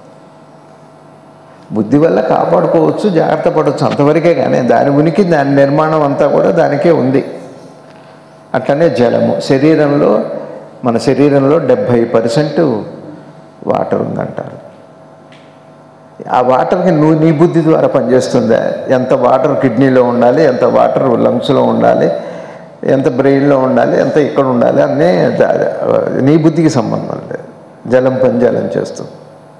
S1: బుద్ధి వల్ల కాపాడుకోవచ్చు జాగ్రత్త పడవచ్చు అంతవరకే కానీ దాని ఉనికి దాని నిర్మాణం అంతా కూడా దానికే ఉంది అట్లనే జలము శరీరంలో మన శరీరంలో డెబ్భై పర్సెంట్ వాటర్ ఉందంటారు ఆ వాటర్కి నువ్వు నీ బుద్ధి ద్వారా పనిచేస్తుందా ఎంత వాటర్ కిడ్నీలో ఉండాలి ఎంత వాటర్ లంగ్స్లో ఉండాలి ఎంత బ్రెయిన్లో ఉండాలి ఎంత ఇక్కడ ఉండాలి అన్నీ దా- నీ బుద్ధికి సంబంధం లేదు జలం పని జలం చేస్తుంది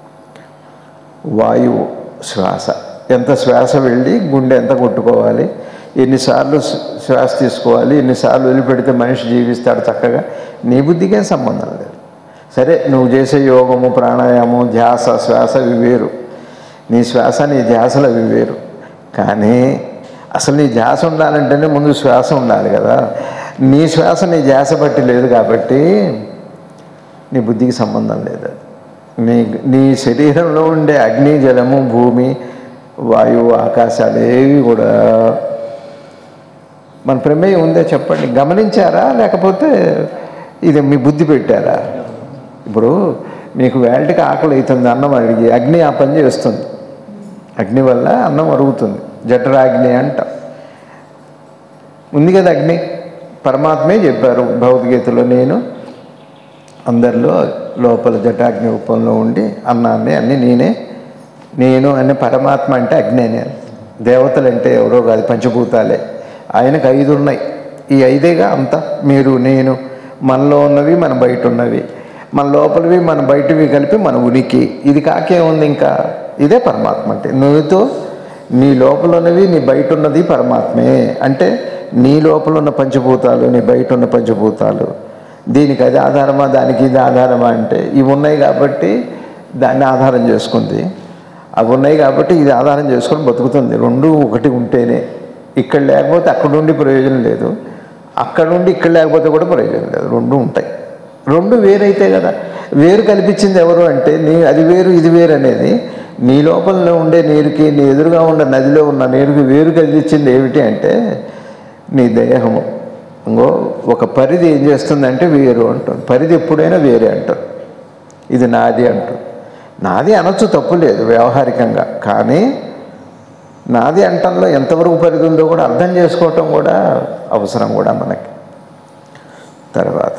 S1: వాయువు శ్వాస ఎంత శ్వాస వెళ్ళి గుండె ఎంత కొట్టుకోవాలి ఎన్నిసార్లు శ్వ- శ్వాస తీసుకోవాలి ఎన్నిసార్లు వదిలిపెడితే మనిషి జీవిస్తాడు చక్కగా నీ బుద్ధికేం సంబంధం లేదు సరే నువ్వు చేసే యోగము ప్రాణాయామం ధ్యాస శ్వాస ఇవి వేరు నీ శ్వాస నీ ధ్యాసలు అవి వేరు కానీ అసలు నీ ధ్యాస ఉండాలంటేనే ముందు శ్వాస ఉండాలి కదా నీ శ్వాస నీ ధ్యాస బట్టి లేదు కాబట్టి నీ బుద్ధికి సంబంధం లేదు నీ నీ శరీరంలో ఉండే అగ్ని జలము భూమి వాయువు ఆకాశాలు ఏవి కూడా మన ప్రమేయం ఉందే చెప్పండి గమనించారా లేకపోతే ఇది మీ బుద్ధి పెట్టారా ఇప్పుడు మీకు వేళటికి ఆకలి అవుతుంది అన్నం అడిగి అగ్ని ఆ పని చేస్తుంది అగ్ని వల్ల అన్నం అరుగుతుంది జఠరాగ్ని అంట ఉంది కదా అగ్ని పరమాత్మే చెప్పారు భగవద్గీతలో నేను అందరిలో లోపల జటాగ్ని రూపంలో ఉండి అన్నాన్ని అన్ని నేనే నేను అనే పరమాత్మ అంటే అగ్ని అనే దేవతలు అంటే ఎవరో కాదు పంచభూతాలే ఆయనకు ఐదు ఉన్నాయి ఈ ఐదేగా అంత మీరు నేను మనలో ఉన్నవి మన బయట ఉన్నవి మన లోపలివి మన బయటవి కలిపి మన ఉనికి ఇది కాకే ఉంది ఇంకా ఇదే పరమాత్మ అంటే నువ్వుతో నీ లోపల ఉన్నవి నీ బయట ఉన్నది పరమాత్మే అంటే నీ లోపల ఉన్న పంచభూతాలు నీ బయట ఉన్న పంచభూతాలు దీనికి అది ఆధారమా దానికి ఇది ఆధారమా అంటే ఇవి ఉన్నాయి కాబట్టి దాన్ని ఆధారం చేసుకుంది అవి ఉన్నాయి కాబట్టి ఇది ఆధారం చేసుకొని బతుకుతుంది రెండు ఒకటి ఉంటేనే ఇక్కడ లేకపోతే అక్కడ నుండి ప్రయోజనం లేదు అక్కడ నుండి ఇక్కడ లేకపోతే కూడా ప్రయోజనం లేదు రెండు ఉంటాయి రెండు వేరైతే కదా వేరు కల్పించింది ఎవరు అంటే నీ అది వేరు ఇది వేరు అనేది నీ లోపల ఉండే నీరుకి నీ ఎదురుగా ఉన్న నదిలో ఉన్న నీరుకి వేరు కల్పించింది ఏమిటి అంటే నీ దేహము ఇంకో ఒక పరిధి ఏం చేస్తుందంటే వేరు అంటుంది పరిధి ఎప్పుడైనా వేరే అంటారు ఇది నాది అంటారు నాది అనొచ్చు తప్పు లేదు వ్యవహారికంగా కానీ నాది అంటంలో ఎంతవరకు పరిధి ఉందో కూడా అర్థం చేసుకోవటం కూడా అవసరం కూడా మనకి తర్వాత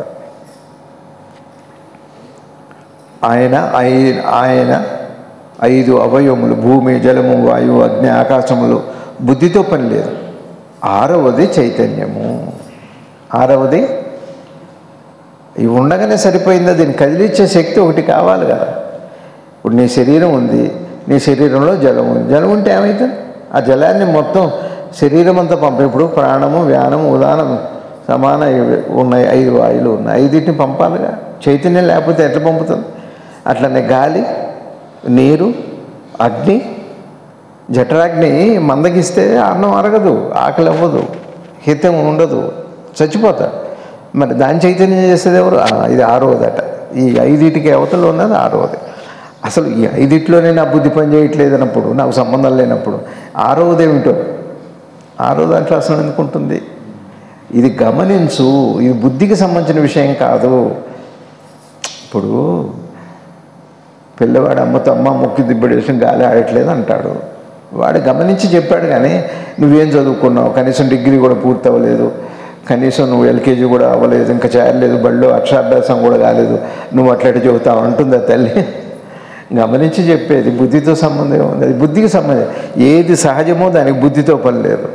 S1: ఆయన ఐ- ఆయన ఐదు అవయవములు భూమి జలము వాయువు అగ్ని ఆకాశములు బుద్ధితో పని లేదు ఆరవది చైతన్యము ఆరవది ఇవి ఉండగానే సరిపోయిందా దీన్ని కదిలిచ్చే శక్తి ఒకటి కావాలి కదా ఇప్పుడు నీ శరీరం ఉంది నీ శరీరంలో జలం ఉంది జలం ఉంటే ఏమవుతుంది ఆ జలాన్ని మొత్తం శరీరం అంతా పంప ఇప్పుడు ప్రాణము వ్యానము ఉదానం సమాన ఇవి ఉన్నాయి ఐదు వాయువులు ఉన్నాయి ఐదింటిని పంపాలిగా చైతన్యం లేకపోతే ఎట్లా పంపుతుంది అట్లనే గాలి నీరు అగ్ని జఠరాగ్ని మందగిస్తే అన్నం అరగదు ఆకలి అవ్వదు హితం ఉండదు చచ్చిపోతా మరి దాని చైతన్యం చేసేది ఎవరు ఆ, ఇది ఆరోదట ఈ ఐదిటికి అవతల ఉన్నది ఆరోది అసలు ఈ ఐదిట్లోనే నా బుద్ధి పని చేయట్లేదు అన్నప్పుడు నాకు సంబంధం లేనప్పుడు ఆరోది ఏమిటో ఆరో దాంట్లో అసలు ఎందుకుంటుంది ఇది గమనించు ఇది బుద్ధికి సంబంధించిన విషయం కాదు ఇప్పుడు పిల్లవాడు అమ్మతో అమ్మ ముక్కి దిబ్బడేసిన గాలి ఆడట్లేదు అంటాడు వాడు గమనించి చెప్పాడు కానీ నువ్వేం చదువుకున్నావు కనీసం డిగ్రీ కూడా పూర్తి అవ్వలేదు కనీసం నువ్వు ఎల్కేజీ కూడా అవ్వలేదు ఇంకా చేరలేదు బళ్ళు అక్షరాభ్యాసం కూడా కాలేదు నువ్వు అట్లటి చెబుతావు అంటుందా తల్లి గమనించి చెప్పేది బుద్ధితో సంబంధం ఉంది అది బుద్ధికి సంబంధం ఏది సహజమో దానికి బుద్ధితో పని లేదు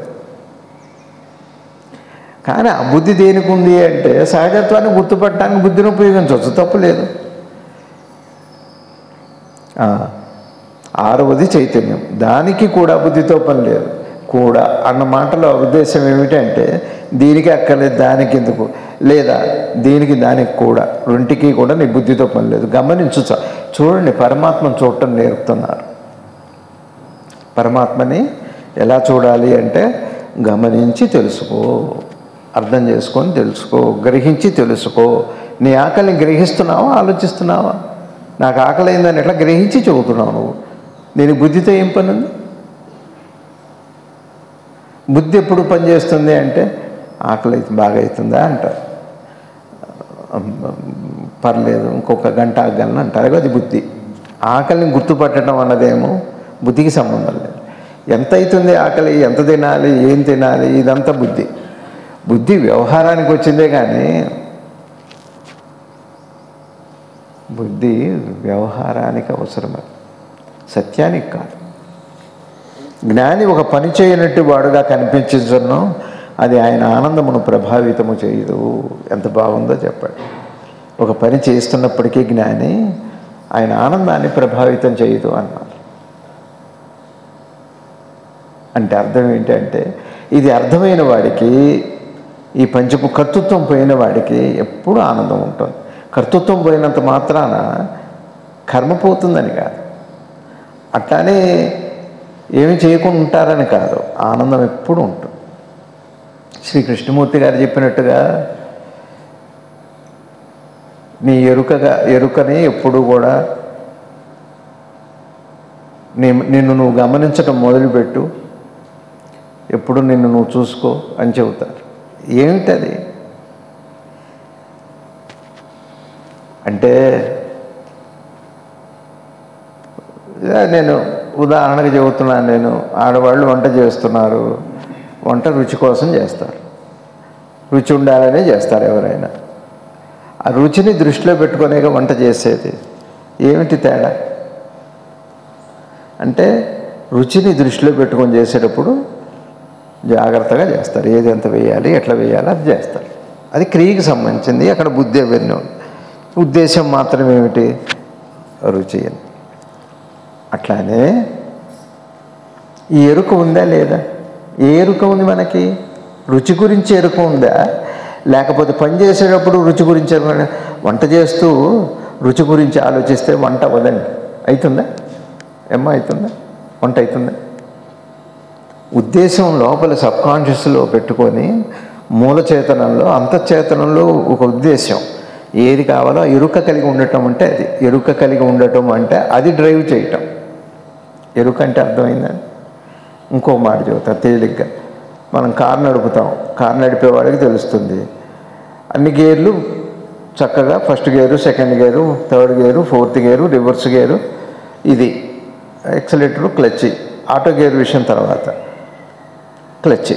S1: కానీ ఆ బుద్ధి దేనికి ఉంది అంటే సహజత్వాన్ని గుర్తుపట్టడానికి బుద్ధిని ఉపయోగించవచ్చు తప్పు లేదు ఆ, ఆరవది చైతన్యం దానికి కూడా బుద్ధితో పని లేదు కూడా అన్న మాటలో ఉద్దేశం ఏమిటంటే దీనికి అక్కర్లేదు దానికి ఎందుకు లేదా దీనికి దానికి కూడా రెంటికి కూడా నీ బుద్ధితో పని లేదు గమనించు చ- చూడండి పరమాత్మను చూడటం నేర్పుతున్నారు పరమాత్మని ఎలా చూడాలి అంటే గమనించి తెలుసుకో అర్థం చేసుకొని తెలుసుకో గ్రహించి తెలుసుకో నీ ఆకలిని గ్రహిస్తున్నావా ఆలోచిస్తున్నావా నాకు ఆకలి అయిందని ఎట్లా గ్రహించి చెబుతున్నావు నువ్వు నేను బుద్ధితో ఏం పని ఉంది బుద్ధి ఎప్పుడు పనిచేస్తుంది అంటే ఆకలి అయితే బాగా అవుతుందా అంటారు పర్లేదు ఇంకొక గంట ఆగలను అంటారు అది బుద్ధి ఆకలిని గుర్తుపట్టడం అన్నదేమో బుద్ధికి సంబంధం లేదు ఎంత అవుతుంది ఆకలి ఎంత తినాలి ఏం తినాలి ఇదంతా బుద్ధి బుద్ధి వ్యవహారానికి వచ్చిందే కానీ బుద్ధి వ్యవహారానికి అవసరమే సత్యానికి కాదు జ్ఞాని ఒక పని చేయనట్టు వాడుగా కనిపించను అది ఆయన ఆనందమును ప్రభావితము చేయదు ఎంత బాగుందో చెప్పాడు ఒక పని చేస్తున్నప్పటికీ జ్ఞాని ఆయన ఆనందాన్ని ప్రభావితం చేయదు అన్నారు అంటే అర్థం ఏంటంటే ఇది అర్థమైన వాడికి ఈ పంచపు కర్తృత్వం పోయిన వాడికి ఎప్పుడూ ఆనందం ఉంటుంది కర్తృత్వం పోయినంత మాత్రాన కర్మ పోతుందని కాదు అట్లానే ఏమి చేయకుండా ఉంటారని కాదు ఆనందం ఎప్పుడు ఉంటుంది శ్రీ కృష్ణమూర్తి గారు చెప్పినట్టుగా నీ ఎరుకగా ఎరుకని ఎప్పుడు కూడా నీ నిన్ను నువ్వు గమనించటం మొదలుపెట్టు ఎప్పుడు నిన్ను నువ్వు చూసుకో అని చెబుతారు ఏమిటది అంటే ఇలా నేను ఉదాహరణకు చెబుతున్నాను నేను ఆడవాళ్ళు వంట చేస్తున్నారు వంట రుచి కోసం చేస్తారు రుచి ఉండాలనే చేస్తారు ఎవరైనా ఆ రుచిని దృష్టిలో పెట్టుకునేగా వంట చేసేది ఏమిటి తేడా అంటే రుచిని దృష్టిలో పెట్టుకొని చేసేటప్పుడు జాగ్రత్తగా చేస్తారు ఏది ఎంత వేయాలి ఎట్లా వేయాలి అది చేస్తారు అది క్రియకి సంబంధించింది అక్కడ బుద్ధి అవన్నీ ఉంది ఉద్దేశం మాత్రం ఏమిటి రుచి అని అట్లానే ఈ ఎరుక ఉందా లేదా ఏ ఎరుక ఉంది మనకి రుచి గురించి ఎరుక ఉందా లేకపోతే పని చేసేటప్పుడు రుచి గురించి ఎరుక ఉందా? వంట చేస్తూ రుచి గురించి ఆలోచిస్తే వంట అవ్వదండి అవుతుందా ఏమ్మా అవుతుందా వంట అవుతుందా ఉద్దేశం లోపల సబ్కాన్షియస్లో పెట్టుకొని మూల చేతనంలో అంతఃచేతనంలో ఒక ఉద్దేశం ఏది కావాలో ఆ ఎరుక కలిగి ఉండటం అంటే అది ఎరుక కలిగి ఉండటం అంటే అది డ్రైవ్ చేయటం ఎరుక అంటే అర్థమైందని ఇంకో మాట చెబుతా తేలిగ్గా మనం కారు నడుపుతాం కారు నడిపేవాడికి తెలుస్తుంది అన్ని గేర్లు చక్కగా first gear second gear third gear fourth gear reverse gear ఇది ఎక్సలేటరు క్లచ్ ఆటో గేర్ విషయం తర్వాత క్లచ్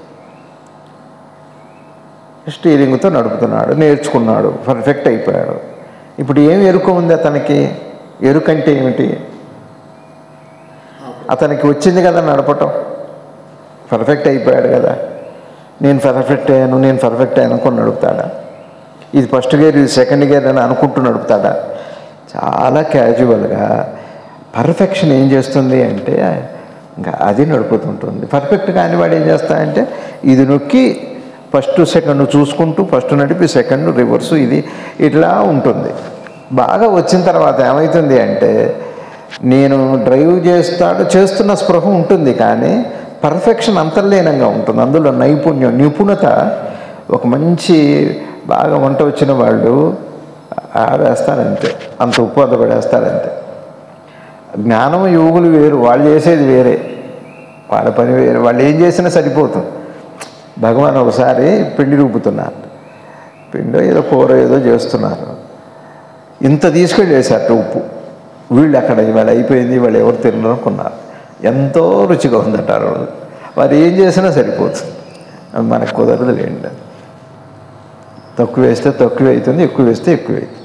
S1: స్టీరింగ్తో నడుపుతున్నాడు నేర్చుకున్నాడు పర్ఫెక్ట్ అయిపోయాడు ఇప్పుడు ఏం ఎరుక ఉంది అతనికి ఎరుక అంటే ఏమిటి అతనికి వచ్చింది కదా నడపటం పర్ఫెక్ట్ అయిపోయాడు కదా నేను పర్ఫెక్ట్ అయ్యాను నేను పర్ఫెక్ట్ అయ్యాను అనుకుని నడుపుతాడా ఇది ఫస్ట్ గేర్ ఇది సెకండ్ గేర్ అని అనుకుంటూ నడుపుతాడా చాలా క్యాజువల్గా పర్ఫెక్షన్ ఏం చేస్తుంది అంటే ఇంకా అది నడుపుతుంటుంది పర్ఫెక్ట్ కాని వాడు ఏం చేస్తాడంటే ఇది నొక్కి ఫస్ట్ సెకండ్ చూసుకుంటూ ఫస్ట్ నడిపి సెకండ్ రివర్స్ ఇది ఇట్లా ఉంటుంది బాగా వచ్చిన తర్వాత ఏమవుతుంది అంటే నేను డ్రైవ్ చేస్తాడు చేస్తున్న స్పృహ ఉంటుంది కానీ పర్ఫెక్షన్ అంతర్లీనంగా ఉంటుంది అందులో నైపుణ్యం నిపుణత ఒక మంచి బాగా వంట వచ్చిన వాళ్ళు ఆడేస్తారంతే అంత ఉప్పు అంత పడేస్తారంతే జ్ఞానం యోగులు వేరు వాళ్ళు చేసేది వేరే వాళ్ళ పని వేరే వాళ్ళు ఏం చేసినా సరిపోతుంది భగవాన్ ఒకసారి పిండి రూపుతున్నారు పిండి ఏదో కూర ఏదో చేస్తున్నారు ఇంత తీసుకెళ్ళి వేశారట ఉప్పు వీళ్ళు అక్కడ ఇవాళ అయిపోయింది వాళ్ళు ఎవరు తినరు అనుకున్నారు ఎంతో రుచిగా ఉందంటారు వారు ఏం చేసినా సరిపోతుంది అది మనకు కుదరదు లేండి అది తక్కువ వేస్తే తక్కువ అవుతుంది ఎక్కువ వేస్తే ఎక్కువ అవుతుంది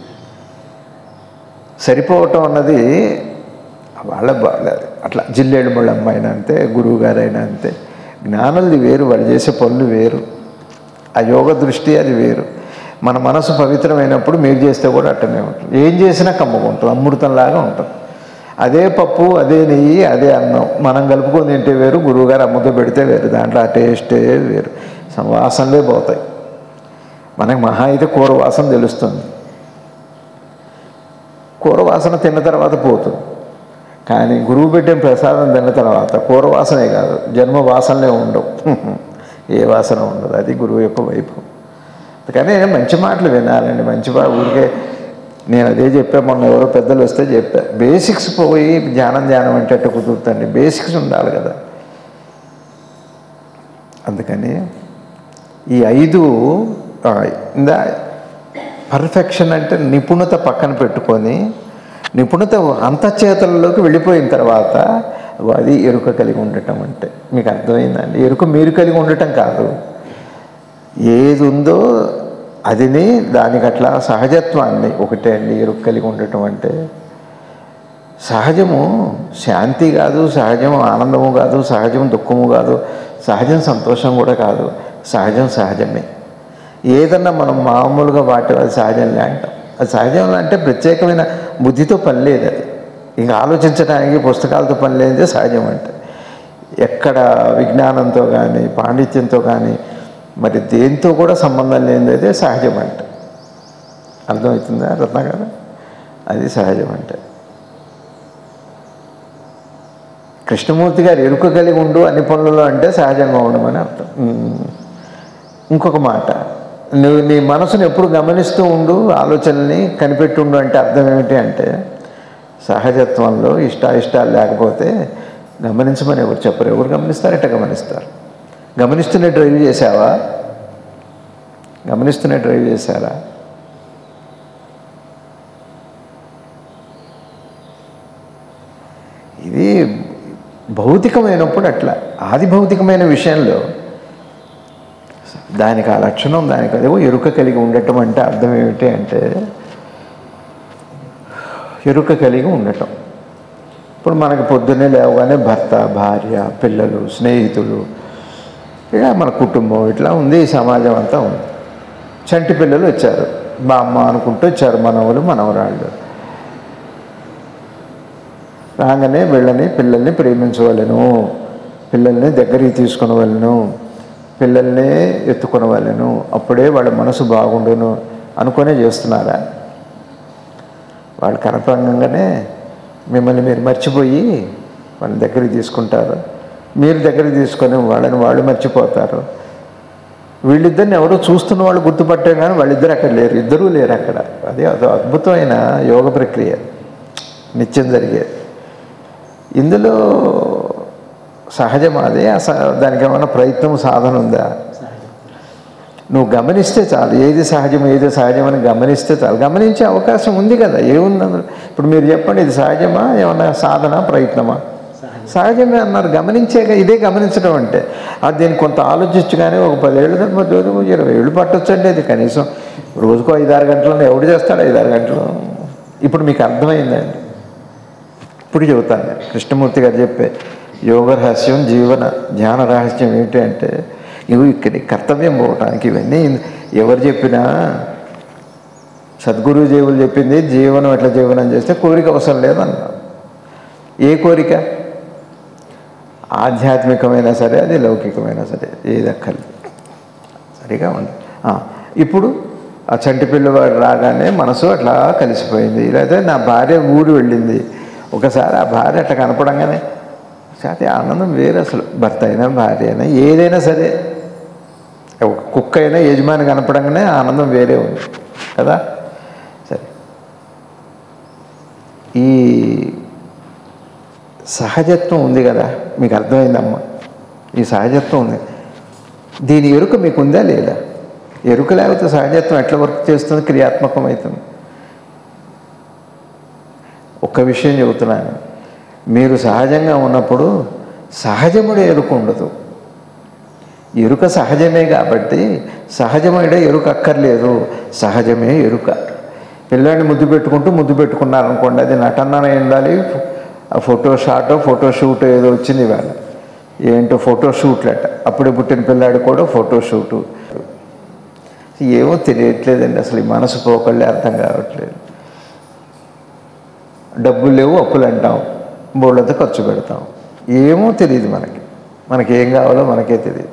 S1: సరిపోవటం అన్నది వాళ్ళ బాగాలేదు అట్లా జిల్లేడు ముళ్ళ అమ్మాయినా అంతే గురువు గారైనా అంతే జ్ఞానులది వేరు వాళ్ళు చేసే పనులు వేరు ఆ యోగ దృష్టి అది వేరు మన మనసు పవిత్రమైనప్పుడు మీరు చేస్తే కూడా అట్టనే ఉంటుంది ఏం చేసినా కమ్మగా ఉంటుంది అమృతంలాగా ఉంటుంది అదే పప్పు అదే నెయ్యి అదే అన్నం మనం కలుపుకొని తింటే వేరు గురువుగారు అమ్మతో పెడితే వేరు దాంట్లో ఆ టేస్టే వేరు వాసనలే పోతాయి మనకి మహా అయితే కూర వాసన తెలుస్తుంది కూర వాసన తిన్న తర్వాత పోతుంది కానీ గురువు పెట్టిన ప్రసాదం తిన్న తర్వాత కూర వాసనే కాదు జన్మ వాసనలే ఉండవు ఏ వాసన ఉండదు అది గురువు యొక్క వైపు కానీ మంచి మాటలు వినాలండి మంచి బా ఊరికే నేను అదే చెప్పా మొన్న ఎవరో పెద్దలు వస్తే చెప్పా బేసిక్స్ పోయి ధ్యానం ధ్యానం అంటే అట్ట కుదురుతండి బేసిక్స్ ఉండాలి కదా అందుకని ఈ ఐదు ఆ, ఇందా పర్ఫెక్షన్ అంటే నిపుణత పక్కన పెట్టుకొని నిపుణత అంతఃచేతలలోకి వెళ్ళిపోయిన తర్వాత అది ఎరుక కలిగి ఉండటం అంటే మీకు అర్థమైందండి ఎరుక మీరు కలిగి ఉండటం కాదు ఏది ఉందో అదిని దానికి అట్లా సహజత్వాన్ని ఒకటే అండి ఎరుక కలిగి ఉండటం అంటే సహజము శాంతి కాదు సహజం ఆనందము కాదు సహజం దుఃఖము కాదు సహజం సంతోషం కూడా కాదు సహజం సహజమే ఏదన్నా మనం మామూలుగా వాటి అది సహజంలే అంటాం అది సహజం అంటే ప్రత్యేకమైన బుద్ధితో పని లేదు అది ఇంకా ఆలోచించడానికి పుస్తకాలతో పని లేనిదే సహజం అంటే ఎక్కడ విజ్ఞానంతో కానీ పాండిత్యంతో కానీ మరి దేంతో కూడా సంబంధం లేనిదే సహజం అంటే అర్థమవుతుందా రత్న గారు అది సహజం అంటే కృష్ణమూర్తి గారు ఎరుక కలిగి ఉండు అన్ని పనులలో అంటే సహజంగా ఉండమని అర్థం ఉమ్. ఇంకొక మాట నువ్వు నీ మనసును ఎప్పుడు గమనిస్తూ ఉండు ఆలోచనల్ని కనిపెట్టుండు అంటే అర్థం ఏమిటి అంటే సహజత్వంలో ఇష్టాయిష్టాలు లేకపోతే గమనించమని ఎవరు చెప్పరు ఎవరు గమనిస్తారు ఎట్ట గమనిస్తారు గమనిస్తూనే డ్రైవ్ చేసావా గమనిస్తూనే డ్రైవ్ చేశారా ఇది భౌతికమైనప్పుడు అట్లా ఆది భౌతికమైన విషయంలో దానికి ఆ లక్షణం దానికి అదేవో ఎరుక కలిగి ఉండటం అంటే అర్థం ఏమిటి అంటే ఎరుక కలిగి ఉండటం ఇప్పుడు మనకి పొద్దున్నే లేవగానే భర్త భార్య పిల్లలు స్నేహితులు ఇక మన కుటుంబం ఇట్లా ఉంది ఈ సమాజం అంతా ఉంది చంటి పిల్లలు వచ్చారు మా అమ్మ అనుకుంటూ వచ్చారు మనవలు మనవరాళ్ళు రాగానే వీళ్ళని పిల్లల్ని ప్రేమించవలను పిల్లల్ని దగ్గరికి తీసుకునవలను పిల్లల్ని ఎత్తుకునవలను అప్పుడే వాళ్ళ మనసు బాగుండును అనుకునే చేస్తున్నారా వాళ్ళు కనపడంగానే మిమ్మల్ని మీరు మర్చిపోయి వాళ్ళని దగ్గరికి తీసుకుంటారు మీరు దగ్గరికి తీసుకొని వాళ్ళని వాళ్ళు మర్చిపోతారు వీళ్ళిద్దరిని ఎవరో చూస్తున్న వాళ్ళు గుర్తుపట్టారు కానీ వాళ్ళిద్దరు అక్కడ లేరు ఇద్దరూ లేరు అక్కడ అదే అదో అద్భుతమైన యోగ ప్రక్రియ నిత్యం జరిగేది ఇందులో సహజమా అదే అస దానికి ఏమైనా ప్రయత్నం సాధన ఉందా నువ్వు గమనిస్తే చాలు ఏది సహజం ఏది సహజం అని గమనిస్తే చాలు గమనించే అవకాశం ఉంది కదా ఏముంది అందులో ఇప్పుడు మీరు చెప్పండి ఇది సహజమా ఏమన్నా సాధన ప్రయత్నమా సహజమే అన్నారు గమనించేగా ఇదే గమనించడం అంటే అది దీన్ని కొంత ఆలోచించు కానీ ఒక పదేళ్ళు పది రోజులు ఇరవై ఏళ్ళు పట్టొచ్చండి అది కనీసం రోజుకో ఐదారు గంటలను ఎవడు చేస్తాడు ఐదారు గంటలు ఇప్పుడు మీకు అర్థమైందండి ఇప్పుడు చెబుతాను నేను కృష్ణమూర్తి గారు చెప్పే యోగ రహస్యం జీవన ధ్యాన రహస్యం ఏంటి అంటే ఇవి ఇక్కడ కర్తవ్యం పోవటానికి ఇవన్నీ ఎవరు చెప్పినా సద్గురు దేవులు చెప్పింది జీవనం ఎట్లా జీవనం చేస్తే కోరిక అవసరం లేదన్నారు ఏ కోరిక ఆధ్యాత్మికమైనా సరే అది లౌకికమైనా సరే ఏది అక్కర్లేదు సరిగా ఉంది ఆ, ఇప్పుడు ఆ చంటి పిల్లవాడు రాగానే మనసు అట్లా కలిసిపోయింది లేకపోతే నా భార్య ఊరు వెళ్ళింది ఒకసారి ఆ భార్య అట్లా కనపడంగానే శాతి ఆనందం వేరు అసలు భర్త అయినా భార్య అయినా ఏదైనా సరే ఒక కుక్క అయినా యజమాని కనపడంగానే ఆనందం వేరే ఉంది కదా సరే ఈ సహజత్వం ఉంది కదా మీకు అర్థమైందమ్మా ఈ సహజత్వం ఉంది దీని ఎరుక మీకు ఉందా లేదా ఎరుక లేకపోతే సహజత్వం ఎట్లా వర్క్ చేస్తుంది క్రియాత్మకం అవుతుంది ఒక్క విషయం చెబుతున్నాను మీరు సహజంగా ఉన్నప్పుడు సహజముడే ఎరుక ఉండదు ఎరుక సహజమే కాబట్టి సహజమైన ఎరుక అక్కర్లేదు సహజమే ఎరుక పిల్లాడిని ముద్దు పెట్టుకుంటూ ముద్దు పెట్టుకున్నారనుకోండి అది నటన ఉండాలి ఆ ఫోటో షాటో ఫోటో షూట్ ఏదో వచ్చింది ఇవాళ ఏంటో ఫోటో షూట్లట అప్పుడే పుట్టిన పిల్లాడు కూడా ఫోటో షూటు ఏమో తెలియట్లేదండి అసలు ఈ మనసు పోకళ్ళే అర్థం కావట్లేదు డబ్బులు లేవు అప్పులు అంటాం బోళ్ళంతా ఖర్చు పెడతాం ఏమో తెలియదు మనకి మనకి ఏం కావాలో మనకే తెలియదు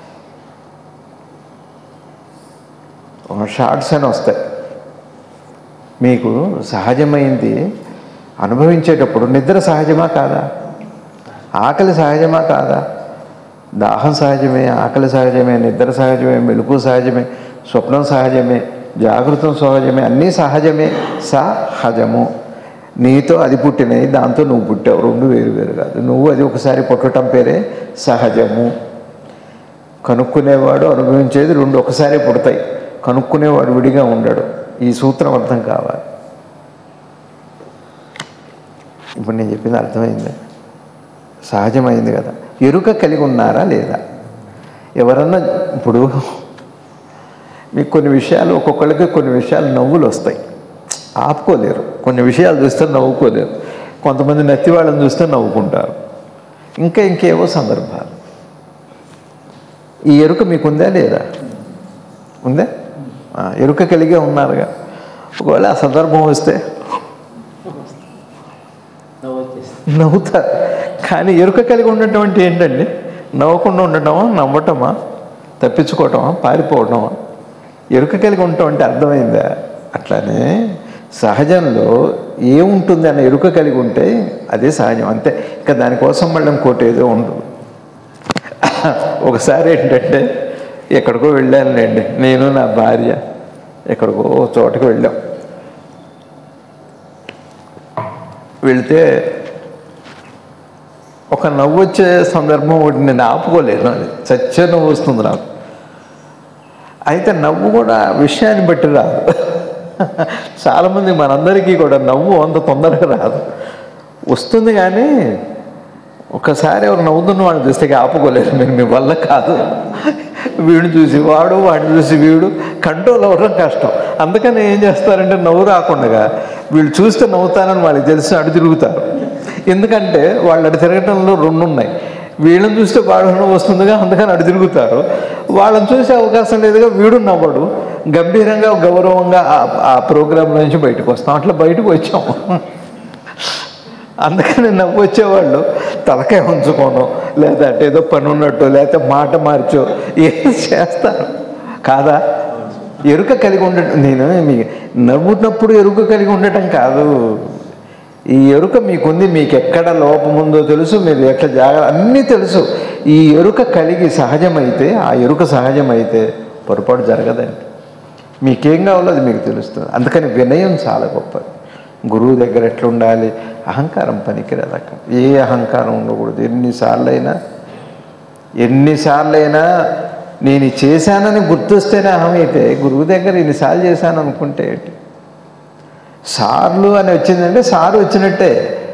S1: షార్ట్స్ అని వస్తాయి మీకు సహజమైంది అనుభవించేటప్పుడు నిద్ర సహజమా కాదా ఆకలి సహజమా కాదా దాహం సహజమే ఆకలి సహజమే నిద్ర సహజమే మెలుపు సహజమే స్వప్నం సహజమే జాగృతం సహజమే అన్నీ సహజమే సహజము నీతో అది పుట్టినవి దాంతో నువ్వు పుట్టావు రెండు వేరు వేరు కాదు నువ్వు అది ఒకసారి పుట్టడం పేరే సహజము కనుక్కునేవాడు అనుభవించేది రెండు ఒకసారి పుడతాయి కనుక్కునేవాడు విడిగా ఉండడు ఈ సూత్రం అర్థం కావాలి ఇప్పుడు నేను చెప్పింది అర్థమైంది సహజమైంది కదా ఎరుక కలిగి ఉన్నారా లేదా ఎవరన్నా ఇప్పుడు మీకు కొన్ని విషయాలు ఒక్కొక్కరికి కొన్ని విషయాలు నవ్వులు వస్తాయి ఆపుకోలేరు కొన్ని విషయాలు చూస్తే నవ్వుకోలేరు కొంతమంది నత్తి వాళ్ళని చూస్తే నవ్వుకుంటారు ఇంకా ఇంకేవో సందర్భాలు ఈ ఎరుక మీకుందా లేదా ఉందా ఆ, ఎరుక కలిగే ఉన్నారుగా ఒకవేళ ఆ సందర్భం వస్తే నవ్వుతారు కానీ ఎరుక కలిగి ఉండటం అంటే ఏంటండి నవ్వకుండా ఉండటమా నవ్వటమా తప్పించుకోవటమా పారిపోవటమా ఎరుక కలిగి ఉండటం అంటే అర్థమైందా అట్లానే సహజంలో ఏముంటుంది అన్న ఎరుక కలిగి ఉంటే అదే సహజం అంతే ఇంకా దానికోసం మళ్ళీ ఇంకోటి ఏదో ఉండదు ఒకసారి ఏంటంటే ఎక్కడికో వెళ్ళానులేండి నేను నా భార్య ఎక్కడికో చోటకి వెళ్ళాం వెళితే ఒక నవ్వు వచ్చే సందర్భం ఒకటి నేను ఆపుకోలేను అది చచ్చే నవ్వు వస్తుంది నాకు అయితే నవ్వు కూడా విషయాన్ని బట్టి రాదు చాలామంది మనందరికీ కూడా నవ్వు అంత తొందరగా రాదు వస్తుంది కానీ ఒకసారి ఎవరు నవ్వుతున్న వాడిని చూస్తే ఇక ఆపుకోలేరు మీరు మీ వల్ల కాదు వీడిని చూసి వాడు వాడిని చూసి వీడు కంట్రోల్ అవ్వడం కష్టం అందుకని ఏం చేస్తారంటే నవ్వు రాకుండా వీళ్ళు చూస్తే నవ్వుతానని వాళ్ళకి తెలిసి అటు తిరుగుతారు ఎందుకంటే వాళ్ళు అటు తిరగటంలో రెండు ఉన్నాయి వీళ్ళని చూస్తే వాడు నవ్వు వస్తుందిగా అందుకని అటు తిరుగుతారు వాళ్ళని చూసే అవకాశం లేదుగా వీడు నవ్వడు గంభీరంగా గౌరవంగా ఆ- ఆ ప్రోగ్రాం నుంచి బయటకు వస్తాం అట్లా బయటకు వచ్చాం అందుకని నవ్వు వచ్చేవాళ్ళు తలకాయ ఉంచుకోను లేదా అంటే ఏదో పని ఉన్నట్టు లేకపోతే మాట మార్చో ఏదో చేస్తారు కాదా ఎరుక కలిగి ఉండటం నేను మీ నవ్వునప్పుడు ఎరుక కలిగి ఉండటం కాదు ఈ ఎరుక మీకుంది మీకు ఎక్కడ లోపం ఉందో తెలుసు మీరు ఎట్లా జాగ్రత్త అన్నీ తెలుసు ఈ ఎరుక కలిగి సహజమైతే ఆ ఎరుక సహజమైతే పొరపాటు జరగదండి మీకేం కావాలో అది మీకు తెలుస్తుంది అందుకని వినయం చాలా గొప్పది గురువు దగ్గర ఎట్లా ఉండాలి అహంకారం పనికిరాదు అక్కడ ఏ అహంకారం ఉండకూడదు ఎన్నిసార్లు అయినా ఎన్నిసార్లు అయినా నేను ఇది చేశానని గుర్తొస్తేనే అహం అయితే గురువు దగ్గర ఇన్నిసార్లు చేశాను అనుకుంటే ఏంటి సార్లు అని వచ్చిందంటే సారు వచ్చినట్టే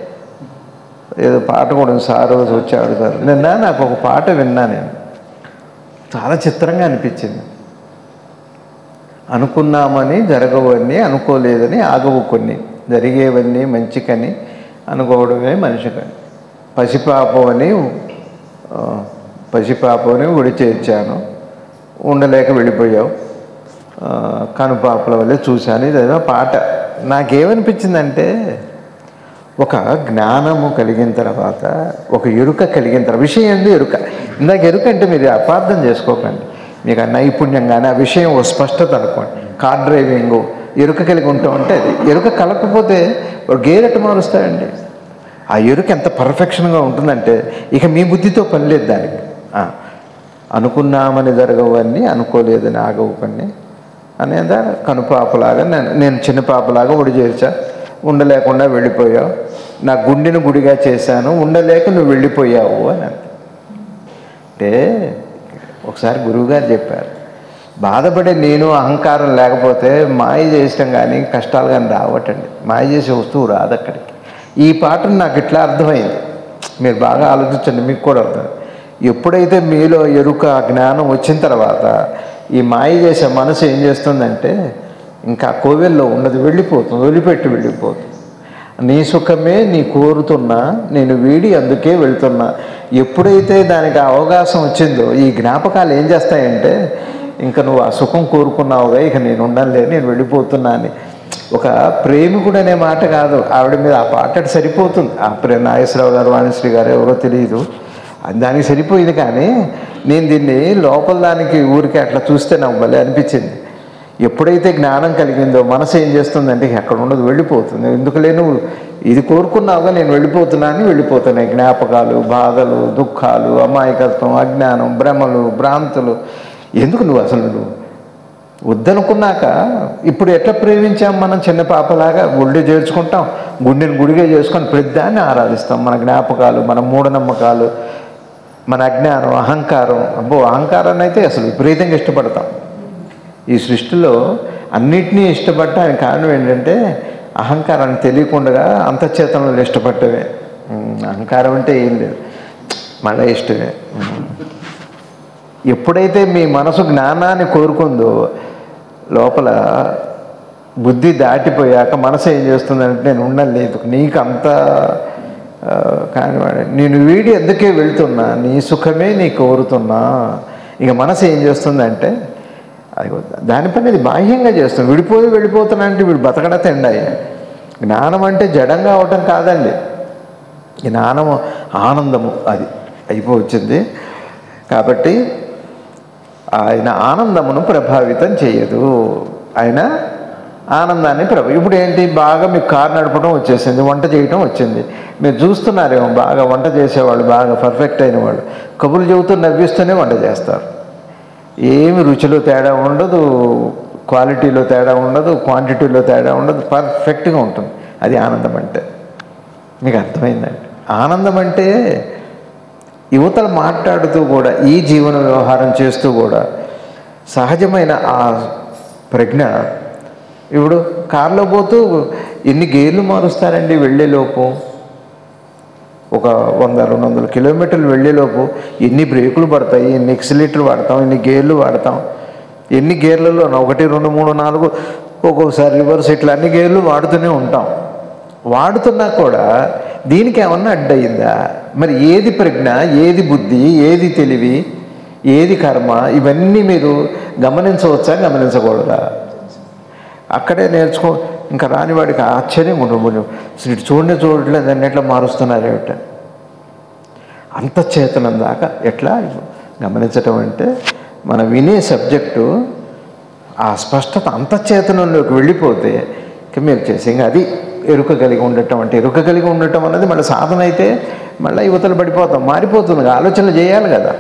S1: ఏదో పాట కూడా ఉంది, సారు వచ్చాడు సార్ నిన్న నాకు ఒక పాట విన్నా నేను చాలా చిత్రంగా అనిపించింది అనుకున్నామని జరగవన్నీ అనుకోలేదని ఆగవు కొన్ని జరిగేవన్నీ మంచికని అనుకోవడమే మనిషికని పసిపాపమని ఆ, పసిపాపని ఉడి చేర్చాను ఉండలేక వెళ్ళిపోయావు ఆ, కనుపాపల వల్లే చూశాను ఇది ఏదో పాట నాకేమనిపించిందంటే ఒక జ్ఞానము కలిగిన తర్వాత ఒక ఎరుక కలిగిన తర్వాత విషయం ఏంది ఎరుక ఇందాక ఎరుక అంటే మీరు అపార్థం చేసుకోకండి మీకు ఆ నైపుణ్యం కానీ ఆ విషయం ఓ స్పష్టత అనుకోండి కార్ డ్రైవింగ్ ఎరుక కలిగి ఉంటాం అంటే అది ఎరుక కలగకపోతే ఒక గేర్ ఎట్ట మారుస్తాయండి ఆ ఎరుక ఎంత పర్ఫెక్షన్గా ఉంటుందంటే ఇక మీ బుద్ధితో పని లేదు దానికి ఆ, అనుకున్నామని జరగవన్నీ అనుకోలేదని ఆగవు కొన్ని అనేదా కనుపాపలాగా నేను నేను చిన్న పాపలాగా ఒడి చేర్చా ఉండలేకుండా వెళ్ళిపోయావు నా గుండెను గుడిగా చేశాను ఉండలేక నువ్వు వెళ్ళిపోయావు అని అంట. అంటే ఒకసారి గురువుగారు చెప్పారు బాధపడే నేను అహంకారం లేకపోతే మాయ చేసడం కానీ కష్టాలు కానీ రావటండి మాయ చేసే వస్తువు రాదు అక్కడికి ఈ పాటను నాకు ఇట్లా అర్థమైంది మీరు బాగా ఆలోచించండి మీకు కూడా అర్థం ఎప్పుడైతే మీలో ఎరుక జ్ఞానం వచ్చిన తర్వాత ఈ మాయ చేసే మనసు ఏం చేస్తుందంటే ఇంకా కోవెల్లో ఉన్నది వెళ్ళిపోతుంది వదిలిపెట్టి వెళ్ళిపోతుంది నీ సుఖమే నీ కోరుతున్నా నేను వీడి అందుకే వెళ్తున్నా ఎప్పుడైతే దానికి ఆ అవకాశం వచ్చిందో ఈ జ్ఞాపకాలు ఏం చేస్తాయంటే ఇంకా నువ్వు ఆ సుఖం కోరుకున్నావుగా ఇక నేను ఉండలే నేను వెళ్ళిపోతున్నా అని ఒక ప్రేమికుడు అనే మాట కాదు ఆవిడ మీద ఆ పాట అటు సరిపోతుంది ఆ ప్రే నాగేశ్వరరావు గారు వాణిశ్రీ గారు ఎవరో తెలియదు అది దానికి సరిపోయింది కానీ నేను దీన్ని లోపల దానికి ఊరికి అట్లా చూస్తే నాకు భలే అనిపించింది ఎప్పుడైతే జ్ఞానం కలిగిందో మనసు ఏం చేస్తుందంటే ఇక అక్కడ ఉండదు వెళ్ళిపోతుంది ఎందుకులే నువ్వు ఇది కోరుకున్నావుగా నేను వెళ్ళిపోతున్నా అని వెళ్ళిపోతున్నాయి జ్ఞాపకాలు బాధలు దుఃఖాలు అమాయకత్వం అజ్ఞానం భ్రమలు భ్రాంతులు ఎందుకు నువ్వు అసలు నువ్వు వద్దనుకున్నాక ఇప్పుడు ఎట్లా ప్రేమించాం మనం చిన్న పాపలాగా గుండె చేర్చుకుంటాం గుండెని గుడిగా చేసుకొని ప్రతిదాన్ని ఆరాధిస్తాం మన జ్ఞాపకాలు మన మూఢనమ్మకాలు మన అజ్ఞానం అహంకారం అబ్బో అహంకారాన్ని అయితే అసలు విపరీతంగా ఇష్టపడతాం ఈ సృష్టిలో అన్నిటినీ ఇష్టపడటానికి కారణం ఏంటంటే అహంకారాన్ని తెలియకుండా అంతఃచేతనలు ఇష్టపడటమే ఉమ్, అహంకారం అంటే ఏం లేదు మళ్ళీ ఇష్టమే ఉమ్. ఎప్పుడైతే మీ మనసు జ్ఞానాన్ని కోరుకుందో లోపల బుద్ధి దాటిపోయాక మనసు ఏం చేస్తుందంటే నేను ఉండలేదు నీకు అంత ఆ, కానివాడు నేను వీడి ఎందుకే వెళ్తున్నా నీ సుఖమే నీ కోరుతున్నా ఇక మనసు ఏం చేస్తుందంటే అది దానిపైన ఇది బాహ్యంగా చేస్తుంది విడిపోయి వెళ్ళిపోతున్నా అంటే వీడు బతకడ తిండాయి జ్ఞానం అంటే జడంగా అవటం కాదండి జ్ఞానము ఆనందము అది అయిపోవచ్చింది కాబట్టి ఆయన ఆనందమును ప్రభావితం చేయదు ఆయన ఆనందాన్ని ప్రభ ఇప్పుడు ఏంటి బాగా మీకు కారు నడపడం వచ్చేసింది వంట చేయడం వచ్చింది మీరు చూస్తున్నారేమో బాగా వంట చేసేవాళ్ళు బాగా పర్ఫెక్ట్ అయిన వాళ్ళు కబుర్లు చెబుతూ నవ్విస్తూనే వంట చేస్తారు ఏమి రుచిలో తేడా ఉండదు క్వాలిటీలో తేడా ఉండదు క్వాంటిటీలో తేడా ఉండదు పర్ఫెక్ట్గా ఉంటుంది అది ఆనందం అంటే మీకు అర్థమైందండి ఆనందం అంటే యువతలు మాట్లాడుతూ కూడా ఈ జీవన వ్యవహారం చేస్తూ కూడా సహజమైన ఆ ప్రజ్ఞ ఇప్పుడు కారులో పోతూ ఎన్ని గేర్లు మారుస్తారండి వెళ్ళేలోపు ఒక వంద రెండు వందల కిలోమీటర్లు వెళ్ళేలోపు ఎన్ని బ్రేకులు పడతాయి ఎన్ని ఎక్సిలేటర్లు వాడతాం ఎన్ని గేర్లు వాడతాం ఎన్ని గేర్లలో ఒకటి రెండు మూడు నాలుగు ఒక్కొక్కసారి రివర్స్ ఇట్లా అన్ని గేర్లు వాడుతూనే ఉంటాం వాడుతున్నా కూడా దీనికి ఏమన్నా అడ్డయిందా మరి ఏది ప్రజ్ఞ ఏది బుద్ధి ఏది తెలివి ఏది కర్మ ఇవన్నీ మీరు గమనించవచ్చా గమనించకూడదా అక్కడే నేర్చుకో ఇంకా రాని వాడికి ఆశ్చర్యం ఉండదు అసలు ఇటు చూడనే చూడట్లేదు దాన్ని ఎట్లా మారుస్తున్నారు ఏమిట అంత చేతనం దాకా ఎట్లా గమనించటం అంటే మనం వినే సబ్జెక్టు ఆ స్పష్టత అంతఃచేతనంలోకి వెళ్ళిపోతే ఇక మీరు చేసి ఇంకా అది ఎరుక కలిగి ఉండటం అంటే ఎరుక కలిగి ఉండటం అన్నది మళ్ళీ సాధన అయితే మళ్ళీ యువతలు పడిపోతాం మారిపోతుంది ఇక ఆలోచనలు చేయాలి కదా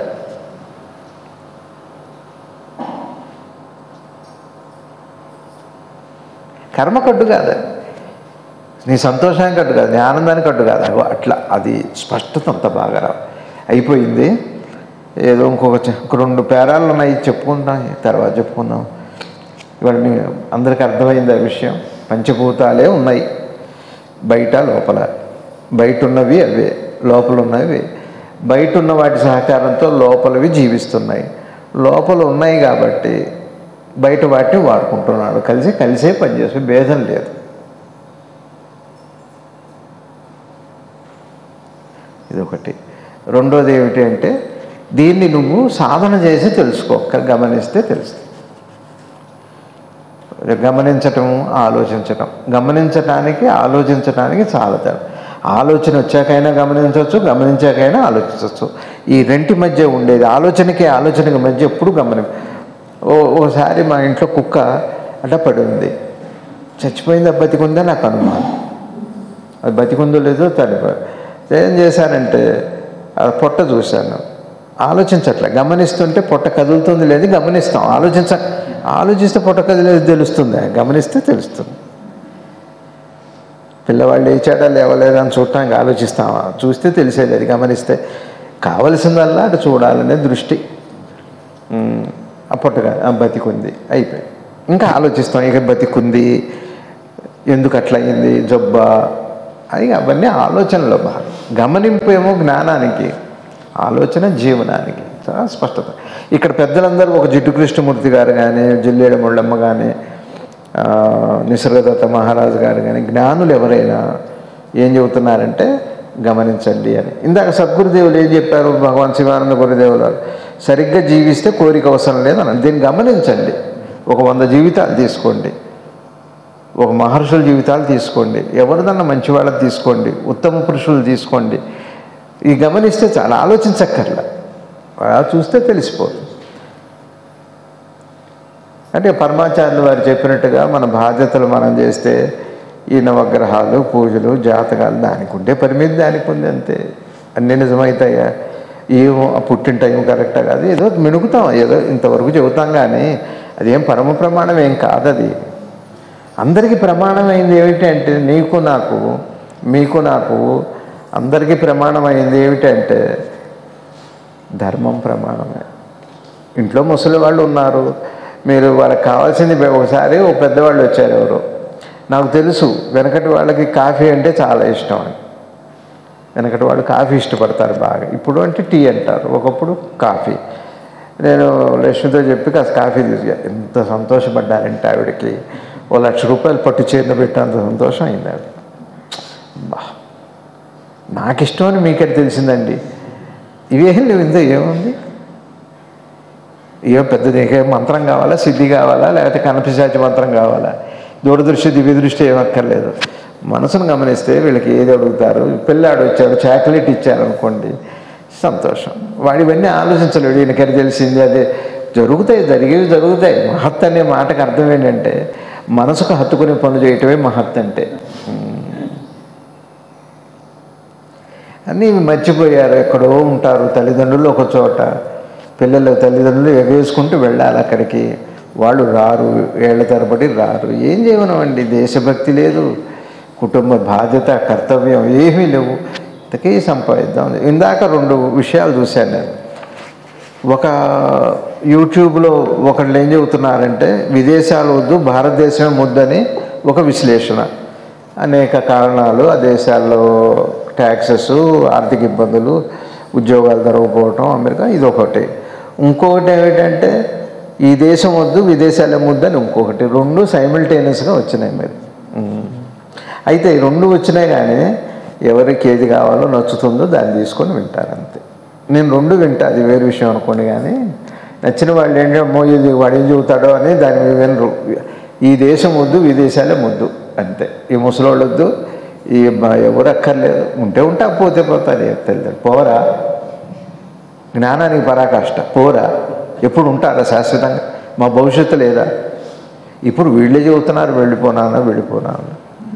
S1: కర్మ కట్టు కాదు నీ సంతోషానికి కట్టు కాదు నీ ఆనందానికి కట్టు కాదు అగో అట్లా అది స్పష్టత అంత బాగా రావు అయిపోయింది ఏదో ఇంకొక చె- ఇంకో రెండు పేరాలు ఉన్నాయి చెప్పుకుంటాం తర్వాత చెప్పుకుందాం ఇవాళ మీ అందరికీ అర్థమైంది ఆ విషయం పంచభూతాలే ఉన్నాయి బయట లోపల బయట ఉన్నవి అవే లోపల ఉన్నవి బయట ఉన్న వాటి సహకారంతో లోపలవి జీవిస్తున్నాయి లోపల ఉన్నాయి కాబట్టి బయట వాటిని వాడుకుంటున్నాడు కలిసి కలిసే పనిచేసే భేదం లేదు ఇదొకటి రెండోది ఏమిటి అంటే దీన్ని నువ్వు సాధన చేసి తెలుసుకో ఒక్క గమనిస్తే తెలుస్తుంది గమనించటం ఆలోచించటం గమనించటానికి ఆలోచించటానికి చాలా తేడా ఆలోచన వచ్చాకైనా గమనించవచ్చు గమనించాకైనా ఆలోచించవచ్చు ఈ రెంటి మధ్య ఉండేది ఆలోచనకి ఆలోచనకి మధ్య ఎప్పుడు గమని ఓ ఓసారి మా ఇంట్లో కుక్క అడ్డ పడి ఉంది చచ్చిపోయిందా బతికుందా నాకు అనుమానం అది బతికుందో లేదో తను ఏం చేశానంటే ఆ పొట్ట చూశాను ఆలోచించట్లే గమనిస్తుంటే పొట్ట కదులుతుంది లేదు గమనిస్తాం ఆలోచించ ఆలోచిస్తే పొట్ట కదిలేదు తెలుస్తుంది గమనిస్తే తెలుస్తుంది పిల్లవాళ్ళు లేచాడా లేవలేదా అని చూడటానికి ఆలోచిస్తామా చూస్తే తెలిసేది అది గమనిస్తే కావలసిందల్లా అటు చూడాలనే దృష్టి ఉమ్, ఆ పొట్టగా ఆ బతికుంది అయిపోయి ఇంకా ఆలోచిస్తాం ఇక బతికుంది ఎందుకు అట్లా అయింది జబ్బా అని అవన్నీ ఆలోచనలో భాగం గమనింపు ఏమో జ్ఞానానికి ఆలోచన జీవనానికి చాలా స్పష్టత ఇక్కడ పెద్దలందరూ ఒక జిడ్డు కృష్ణమూర్తి గారు కానీ జిల్లేడ ముళ్ళమ్మ కానీ ఆ, నిసర్గదత్త మహారాజు గారు కానీ జ్ఞానులు ఎవరైనా ఏం చెబుతున్నారంటే గమనించండి అని ఇందాక సద్గురుదేవులు ఏం చెప్పారు భగవాన్ శివానంద గురుదేవులు వారు? సరిగ్గా జీవిస్తే కోరిక అవసరం లేదు అని దీన్ని గమనించండి ఒక వంద జీవితాలు తీసుకోండి ఒక మహర్షుల జీవితాలు తీసుకోండి ఎవరిదన్నా మంచి వాళ్ళని తీసుకోండి ఉత్తమ పురుషులు తీసుకోండి ఈ గమనిస్తే చాలా ఆలోచించక్కర్లా అలా చూస్తే తెలిసిపోతుంది అంటే పరమాచార్యులు వారు చెప్పినట్టుగా మన బాధ్యతలు మనం చేస్తే ఈ నవగ్రహాలు పూజలు జాతకాలు దానికి ఉండే పరిమితి దానికి ఉంది అంతే అన్నీ నిజమవుతాయా ఏమో ఆ పుట్టిన టైం కరెక్టా కాదు ఏదో మినుగుతాం ఏదో ఇంతవరకు చెబుతాం కానీ అదేం పరమ ప్రమాణం ఏం కాదది అందరికీ ప్రమాణమైంది ఏమిటంటే నీకు నాకు మీకు నాకు అందరికీ ప్రమాణమైంది ఏమిటంటే ధర్మం ప్రమాణమే ఇంట్లో ముసలి వాళ్ళు ఉన్నారు మీరు వాళ్ళకి కావాల్సింది ఒకసారి ఓ పెద్దవాళ్ళు వచ్చారు ఎవరు నాకు తెలుసు వెనకటి వాళ్ళకి కాఫీ అంటే చాలా ఇష్టం అని వెనకటి వాళ్ళు కాఫీ ఇష్టపడతారు బాగా ఇప్పుడు అంటే టీ అంటారు ఒకప్పుడు కాఫీ నేను లక్ష్మితో చెప్పి కాస్త కాఫీ తీసుకు ఎంత సంతోషపడ్డానంటే ఆవిడకి ఓ లక్ష రూపాయలు పట్టు చేరిన పెట్టేంత సంతోషం అయింది ఆవిడ బా నాకు ఇష్టం అని మీకే తెలిసిందండి ఇవేం లేవు ఇంత ఏముంది ఏం పెద్ద నీకేం మంత్రం కావాలా సిద్ధి కావాలా లేకపోతే కనపిశాచి మంత్రం కావాలా దూరదృష్టి దివ్య దృష్టి ఏం అక్కర్లేదు మనసును గమనిస్తే వీళ్ళకి ఏది అడుగుతారు పిల్లాడు వచ్చాడు చాక్లెట్ ఇచ్చారు అనుకోండి సంతోషం వాడు ఇవన్నీ ఆలోచించలేడు ఈయనకని తెలిసింది అదే జరుగుతాయి జరిగేవి జరుగుతాయి మహత్ అనే మాటకు అర్థం ఏంటంటే మనసుకు హత్తుకునే పనులు చేయటమే మహత్ అంటే అన్నీ మర్చిపోయారు ఎక్కడో ఉంటారు తల్లిదండ్రులు ఒక చోట పిల్లలు తల్లిదండ్రులు ఎగేసుకుంటూ వెళ్ళాలి అక్కడికి వాళ్ళు రారు ఏళ్ల తరబడి రారు ఏం చేయమనండి దేశభక్తి లేదు కుటుంబ బాధ్యత కర్తవ్యం ఏమీ లేవు ఇంతకీ సంపాదిద్దాం ఇందాక రెండు విషయాలు చూశాను నేను ఒక యూట్యూబ్లో ఒకళ్ళు ఏం చెబుతున్నారంటే విదేశాలు వద్దు భారతదేశమే ముద్దని ఒక విశ్లేషణ అనేక కారణాలు ఆ దేశాల్లో ట్యాక్సెస్ ఆర్థిక ఇబ్బందులు ఉద్యోగాలు దొరకపోవటం అమెరికా ఇది ఒకటి ఇంకొకటి ఏమిటంటే ఈ దేశం వద్దు విదేశాల ముద్దని ఇంకొకటి రెండు సైమిల్టేనియస్గా వచ్చినాయి మీరు ఉమ్. అయితే ఈ రెండు వచ్చినాయి కానీ ఎవరికి ఏది కావాలో నచ్చుతుందో దాన్ని తీసుకొని వింటారు అంతే నేను రెండు వింటా అది వేరే విషయం అనుకోండి కానీ నచ్చిన వాళ్ళు ఏంటంటే అమ్మో ఇది వాడు ఏం చెబుతాడో అని దాని మీద వినరు ఈ దేశం వద్దు విదేశాలే ముద్దు అంతే ఈ ముసలోళ్ళు వద్దు ఈ బ- ఎవరు అక్కర్లేదు ఉంటే ఉంటా పోతే పోతారు తెలియదు పోరా జ్ఞానానికి పరాకాష్ట పోరా ఎప్పుడు ఉంటారా శాశ్వతంగా మా భవిష్యత్తు లేదా ఇప్పుడు వీళ్ళే చెబుతున్నారు వెళ్ళిపోనాను వెళ్ళిపోనాను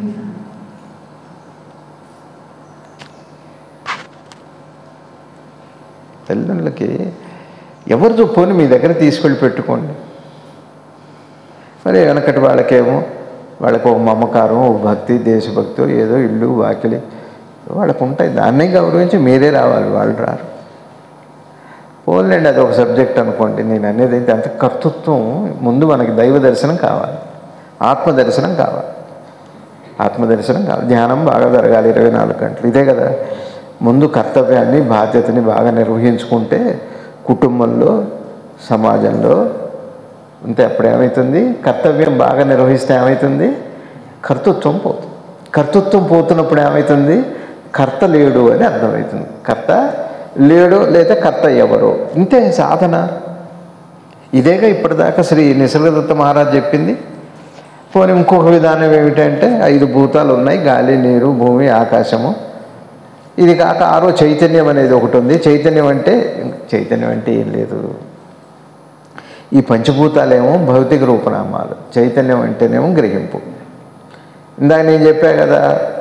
S1: తల్లిదండ్రులకి ఎవరు చొప్పుని మీ దగ్గర తీసుకెళ్ళి పెట్టుకోండి మరి వెనకటి వాళ్ళకేమో వాళ్ళకు ఒక మమకారం ఒక భక్తి దేశభక్తి ఏదో ఇల్లు వాకిలి వాళ్ళకు ఉంటాయి దాన్నే గౌరవించి మీరే రావాలి వాళ్ళు రారు పోలేండి అది ఒక సబ్జెక్ట్ అనుకోండి నేను అనేది అయితే అంత కర్తృత్వం ముందు మనకి దైవ దర్శనం కావాలి ఆత్మ దర్శనం కావాలి ఆత్మ దర్శనం కావాలి ధ్యానం బాగా జరగాలి ఇరవై నాలుగు గంటలు ఇదే కదా ముందు కర్తవ్యాన్ని బాధ్యతని బాగా నిర్వహించుకుంటే కుటుంబంలో సమాజంలో ఉంటే అప్పుడు ఏమవుతుంది కర్తవ్యం బాగా నిర్వహిస్తే ఏమవుతుంది కర్తృత్వం పోతుంది కర్తృత్వం పోతున్నప్పుడు ఏమవుతుంది కర్త లేడు అని అర్థమవుతుంది కర్త లేడు లేదా కర్త ఎవరు ఇంతే సాధన ఇదేగా ఇప్పటిదాకా శ్రీ నిసర్గదత్త మహారాజ్ చెప్పింది పోనీ ఇంకొక విధానం ఏమిటంటే ఐదు భూతాలు ఉన్నాయి గాలి నీరు భూమి ఆకాశము ఇది కాక ఆరో చైతన్యం అనేది ఒకటి ఉంది చైతన్యం అంటే చైతన్యం అంటే ఏం లేదు ఈ పంచభూతాలేమో భౌతిక రూపనామాలు చైతన్యం అంటేనేమో గ్రహింపు ఇందాక నేను చెప్పా కదా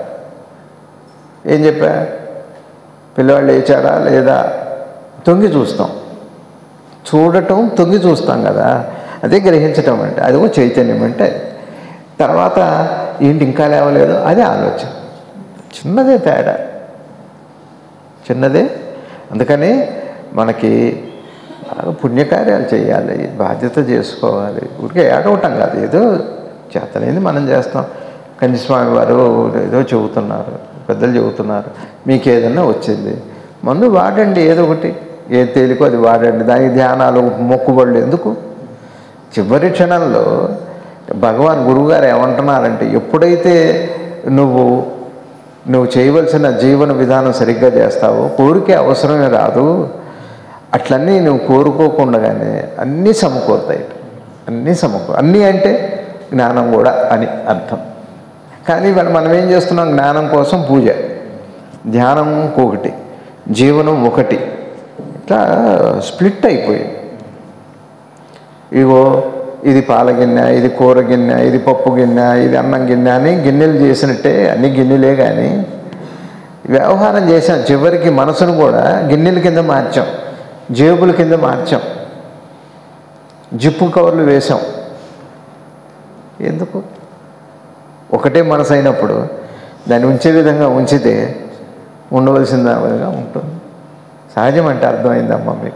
S1: ఏం చెప్పా పిల్లవాళ్ళు లేచాడా లేదా తొంగి చూస్తాం చూడటం తొంగి చూస్తాం కదా అదే గ్రహించటం అంటే అదిగో చైతన్యం అంటే తర్వాత ఏంటి ఇంకా లేవలేదు అదే ఆలోచన చిన్నదే తేడా చిన్నదే అందుకని మనకి బాగా పుణ్యకార్యాలు చేయాలి బాధ్యత చేసుకోవాలి ఊరికే ఏడవటం కాదు ఏదో చేతనైంది మనం చేస్తాం కన్యస్వామి వారు ఏదో చెబుతున్నారు పెద్దలు చెబుతున్నారు మీకు ఏదన్నా వచ్చింది మందు వాడండి ఏదో ఒకటి ఏది తేలికో అది వాడండి దానికి ధ్యానాలు మొక్కుబడులు ఎందుకు చివరి క్షణంలో భగవాన్ గురువుగారు ఏమంటున్నారంటే ఎప్పుడైతే నువ్వు నువ్వు చేయవలసిన జీవన విధానం సరిగ్గా చేస్తావో కోరికే అవసరమే రాదు అట్లన్నీ నువ్వు కోరుకోకుండానే అన్నీ సమకూరుతాయి అన్నీ సమకూ అన్నీ అంటే జ్ఞానం కూడా అని అర్థం కానీ ఇవాళ మనం ఏం చేస్తున్నాం జ్ఞానం కోసం పూజ ధ్యానం ఇంకొకటి జీవనం ఒకటి ఇట్లా స్ప్లిట్ అయిపోయింది ఇగో ఇది పాల గిన్నె ఇది కూర గిన్నె ఇది పప్పు గిన్నె ఇది అన్నం గిన్నె అని గిన్నెలు చేసినట్టే అన్ని గిన్నెలే కానీ వ్యవహారం చేసాం చివరికి మనసును కూడా గిన్నెల కింద మార్చాం జేబుల కింద మార్చాం జిప్పు కవర్లు వేసాం ఎందుకు ఒకటే మనసు అయినప్పుడు దాన్ని ఉంచే విధంగా ఉంచితే ఉండవలసిన విధంగా ఉంటుంది సహజం అంటే అర్థమైందమ్మా మీకు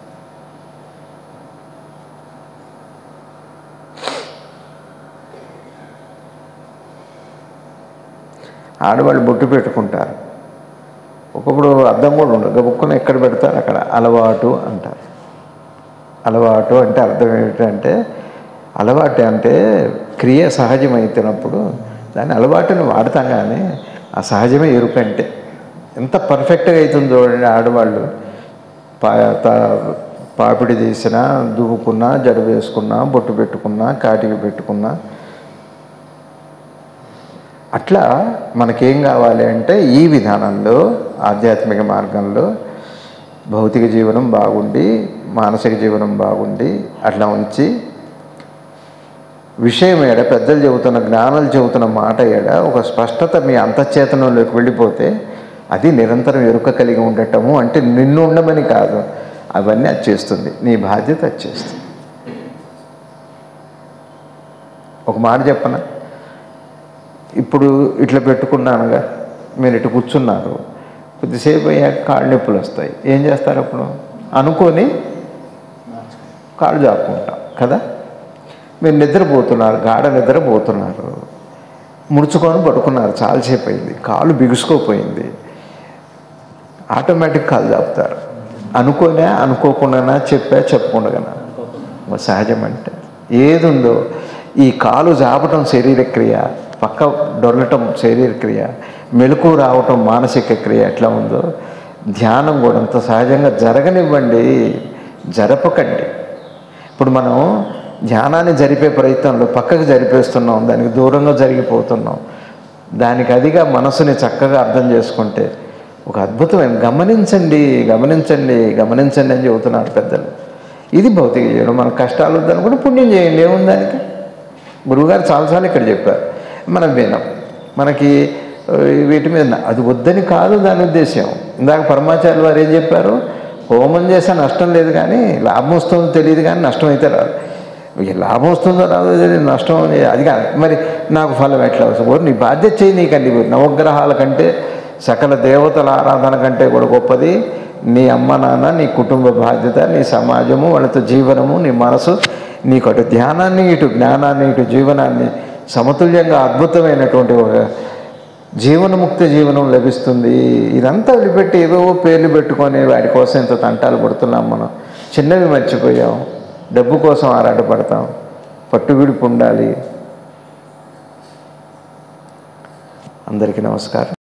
S1: ఆడవాళ్ళు బొట్టు పెట్టుకుంటారు ఒకప్పుడు అర్థం కూడా ఉండదు గబుక్కున ఎక్కడ పెడతారు అక్కడ అలవాటు అంటారు అలవాటు అంటే అర్థం ఏమిటంటే అలవాటు అంటే క్రియ సహజమైతున్నప్పుడు దాని అలవాటుని వాడతాం కానీ ఆ సహజమే ఎరుకంటే ఎంత పర్ఫెక్ట్గా అవుతుందో చూడండి ఆడవాళ్ళు పా తా- పాపిడి తీసినా దువ్వుకున్నా జడ వేసుకున్నా బొట్టు పెట్టుకున్నా కాటికి పెట్టుకున్నా అట్లా మనకేం కావాలి అంటే ఈ విధానంలో ఆధ్యాత్మిక మార్గంలో భౌతిక జీవనం బాగుండి మానసిక జీవనం బాగుండి అట్లా ఉంచి విషయం ఏడ పెద్దలు చెబుతున్న జ్ఞానాలు చెబుతున్న మాట ఏడ ఒక స్పష్టత మీ అంతఃచేతనంలోకి వెళ్ళిపోతే అది నిరంతరం ఎరుక కలిగి ఉండటము అంటే నిన్ను ఉండమని కాదు అవన్నీ అది చేస్తుంది నీ బాధ్యత అది చేస్తుంది ఒక మాట చెప్పనా ఇప్పుడు ఇట్లా పెట్టుకున్నానుగా మీరు ఇటు కూర్చున్నారు కొద్దిసేపు అయ్యాక కాళ్ళు నొప్పులు వస్తాయి ఏం చేస్తారు అప్పుడు అనుకొని కాళ్ళు జాపుకుంటాం కదా మీరు నిద్రపోతున్నారు గాఢ నిద్రపోతున్నారు ముడుచుకొని పడుకున్నారు చాలాసేపు అయింది కాళ్ళు బిగుసుకోపోయింది ఆటోమేటిక్ కాళ్ళు జాపుతారు అనుకోనే అనుకోకుండా చెప్పా చెప్పకుండా సహజం అంటే ఏది ఉందో ఈ కాలు జాపటం శరీర క్రియ పక్క డొల్లటం శరీర క్రియ మెలకు రావటం మానసిక క్రియ ఎట్లా ఉందో ధ్యానం కూడా అంత సహజంగా జరగనివ్వండి జరపకండి ఇప్పుడు మనం ధ్యానాన్ని జరిపే ప్రయత్నంలో పక్కకు జరిపేస్తున్నాం దానికి దూరంగా జరిగిపోతున్నాం దానికి అదిగా మనసుని చక్కగా అర్థం చేసుకుంటే ఒక అద్భుతమైన గమనించండి గమనించండి గమనించండి అని చెబుతున్నారు పెద్దలు ఇది భౌతిక జీవనం మన కష్టాలు వద్దనుకుంటే పుణ్యం చేయండి ఏముంది దానికి గురువుగారు చాలాసార్లు ఇక్కడ చెప్పారు మనం వినాం మనకి ఆ, వీటి మీద నా- అది వద్దని కాదు దాని ఉద్దేశం ఇందాక పరమాచార్యులు వారు ఏం చెప్పారు హోమం చేస్తే నష్టం లేదు కానీ లాభం వస్తుందో తెలియదు కానీ నష్టం అయితే రాదు ఇక లాభం వస్తుందో రాదో తెలియదు నష్టం అనేది అది కాదు మరి నాకు ఫలం ఎట్లా వస్తుంది ఓ, నీ బాధ్యత చేయి నీకండి నవగ్రహాల కంటే సకల దేవతల ఆరాధన కంటే కూడా గొప్పది నీ అమ్మ నాన్న నీ కుటుంబ బాధ్యత నీ సమాజము వాళ్ళతో జీవనము నీ మనసు నీకు అటు ధ్యానాన్ని ఇటు జ్ఞానాన్ని ఇటు జీవనాన్ని సమతుల్యంగా అద్భుతమైనటువంటి ఒక జీవనముక్త జీవనం లభిస్తుంది ఇదంతా వదిలిపెట్టి ఏదో పేర్లు పెట్టుకొని వాడి కోసం ఇంత తంటాలు పడుతున్నాం మనం చిన్నవి మర్చిపోయాం డబ్బు కోసం ఆరాటపడతాం పట్టువిడుపు ఉండాలి అందరికీ నమస్కారం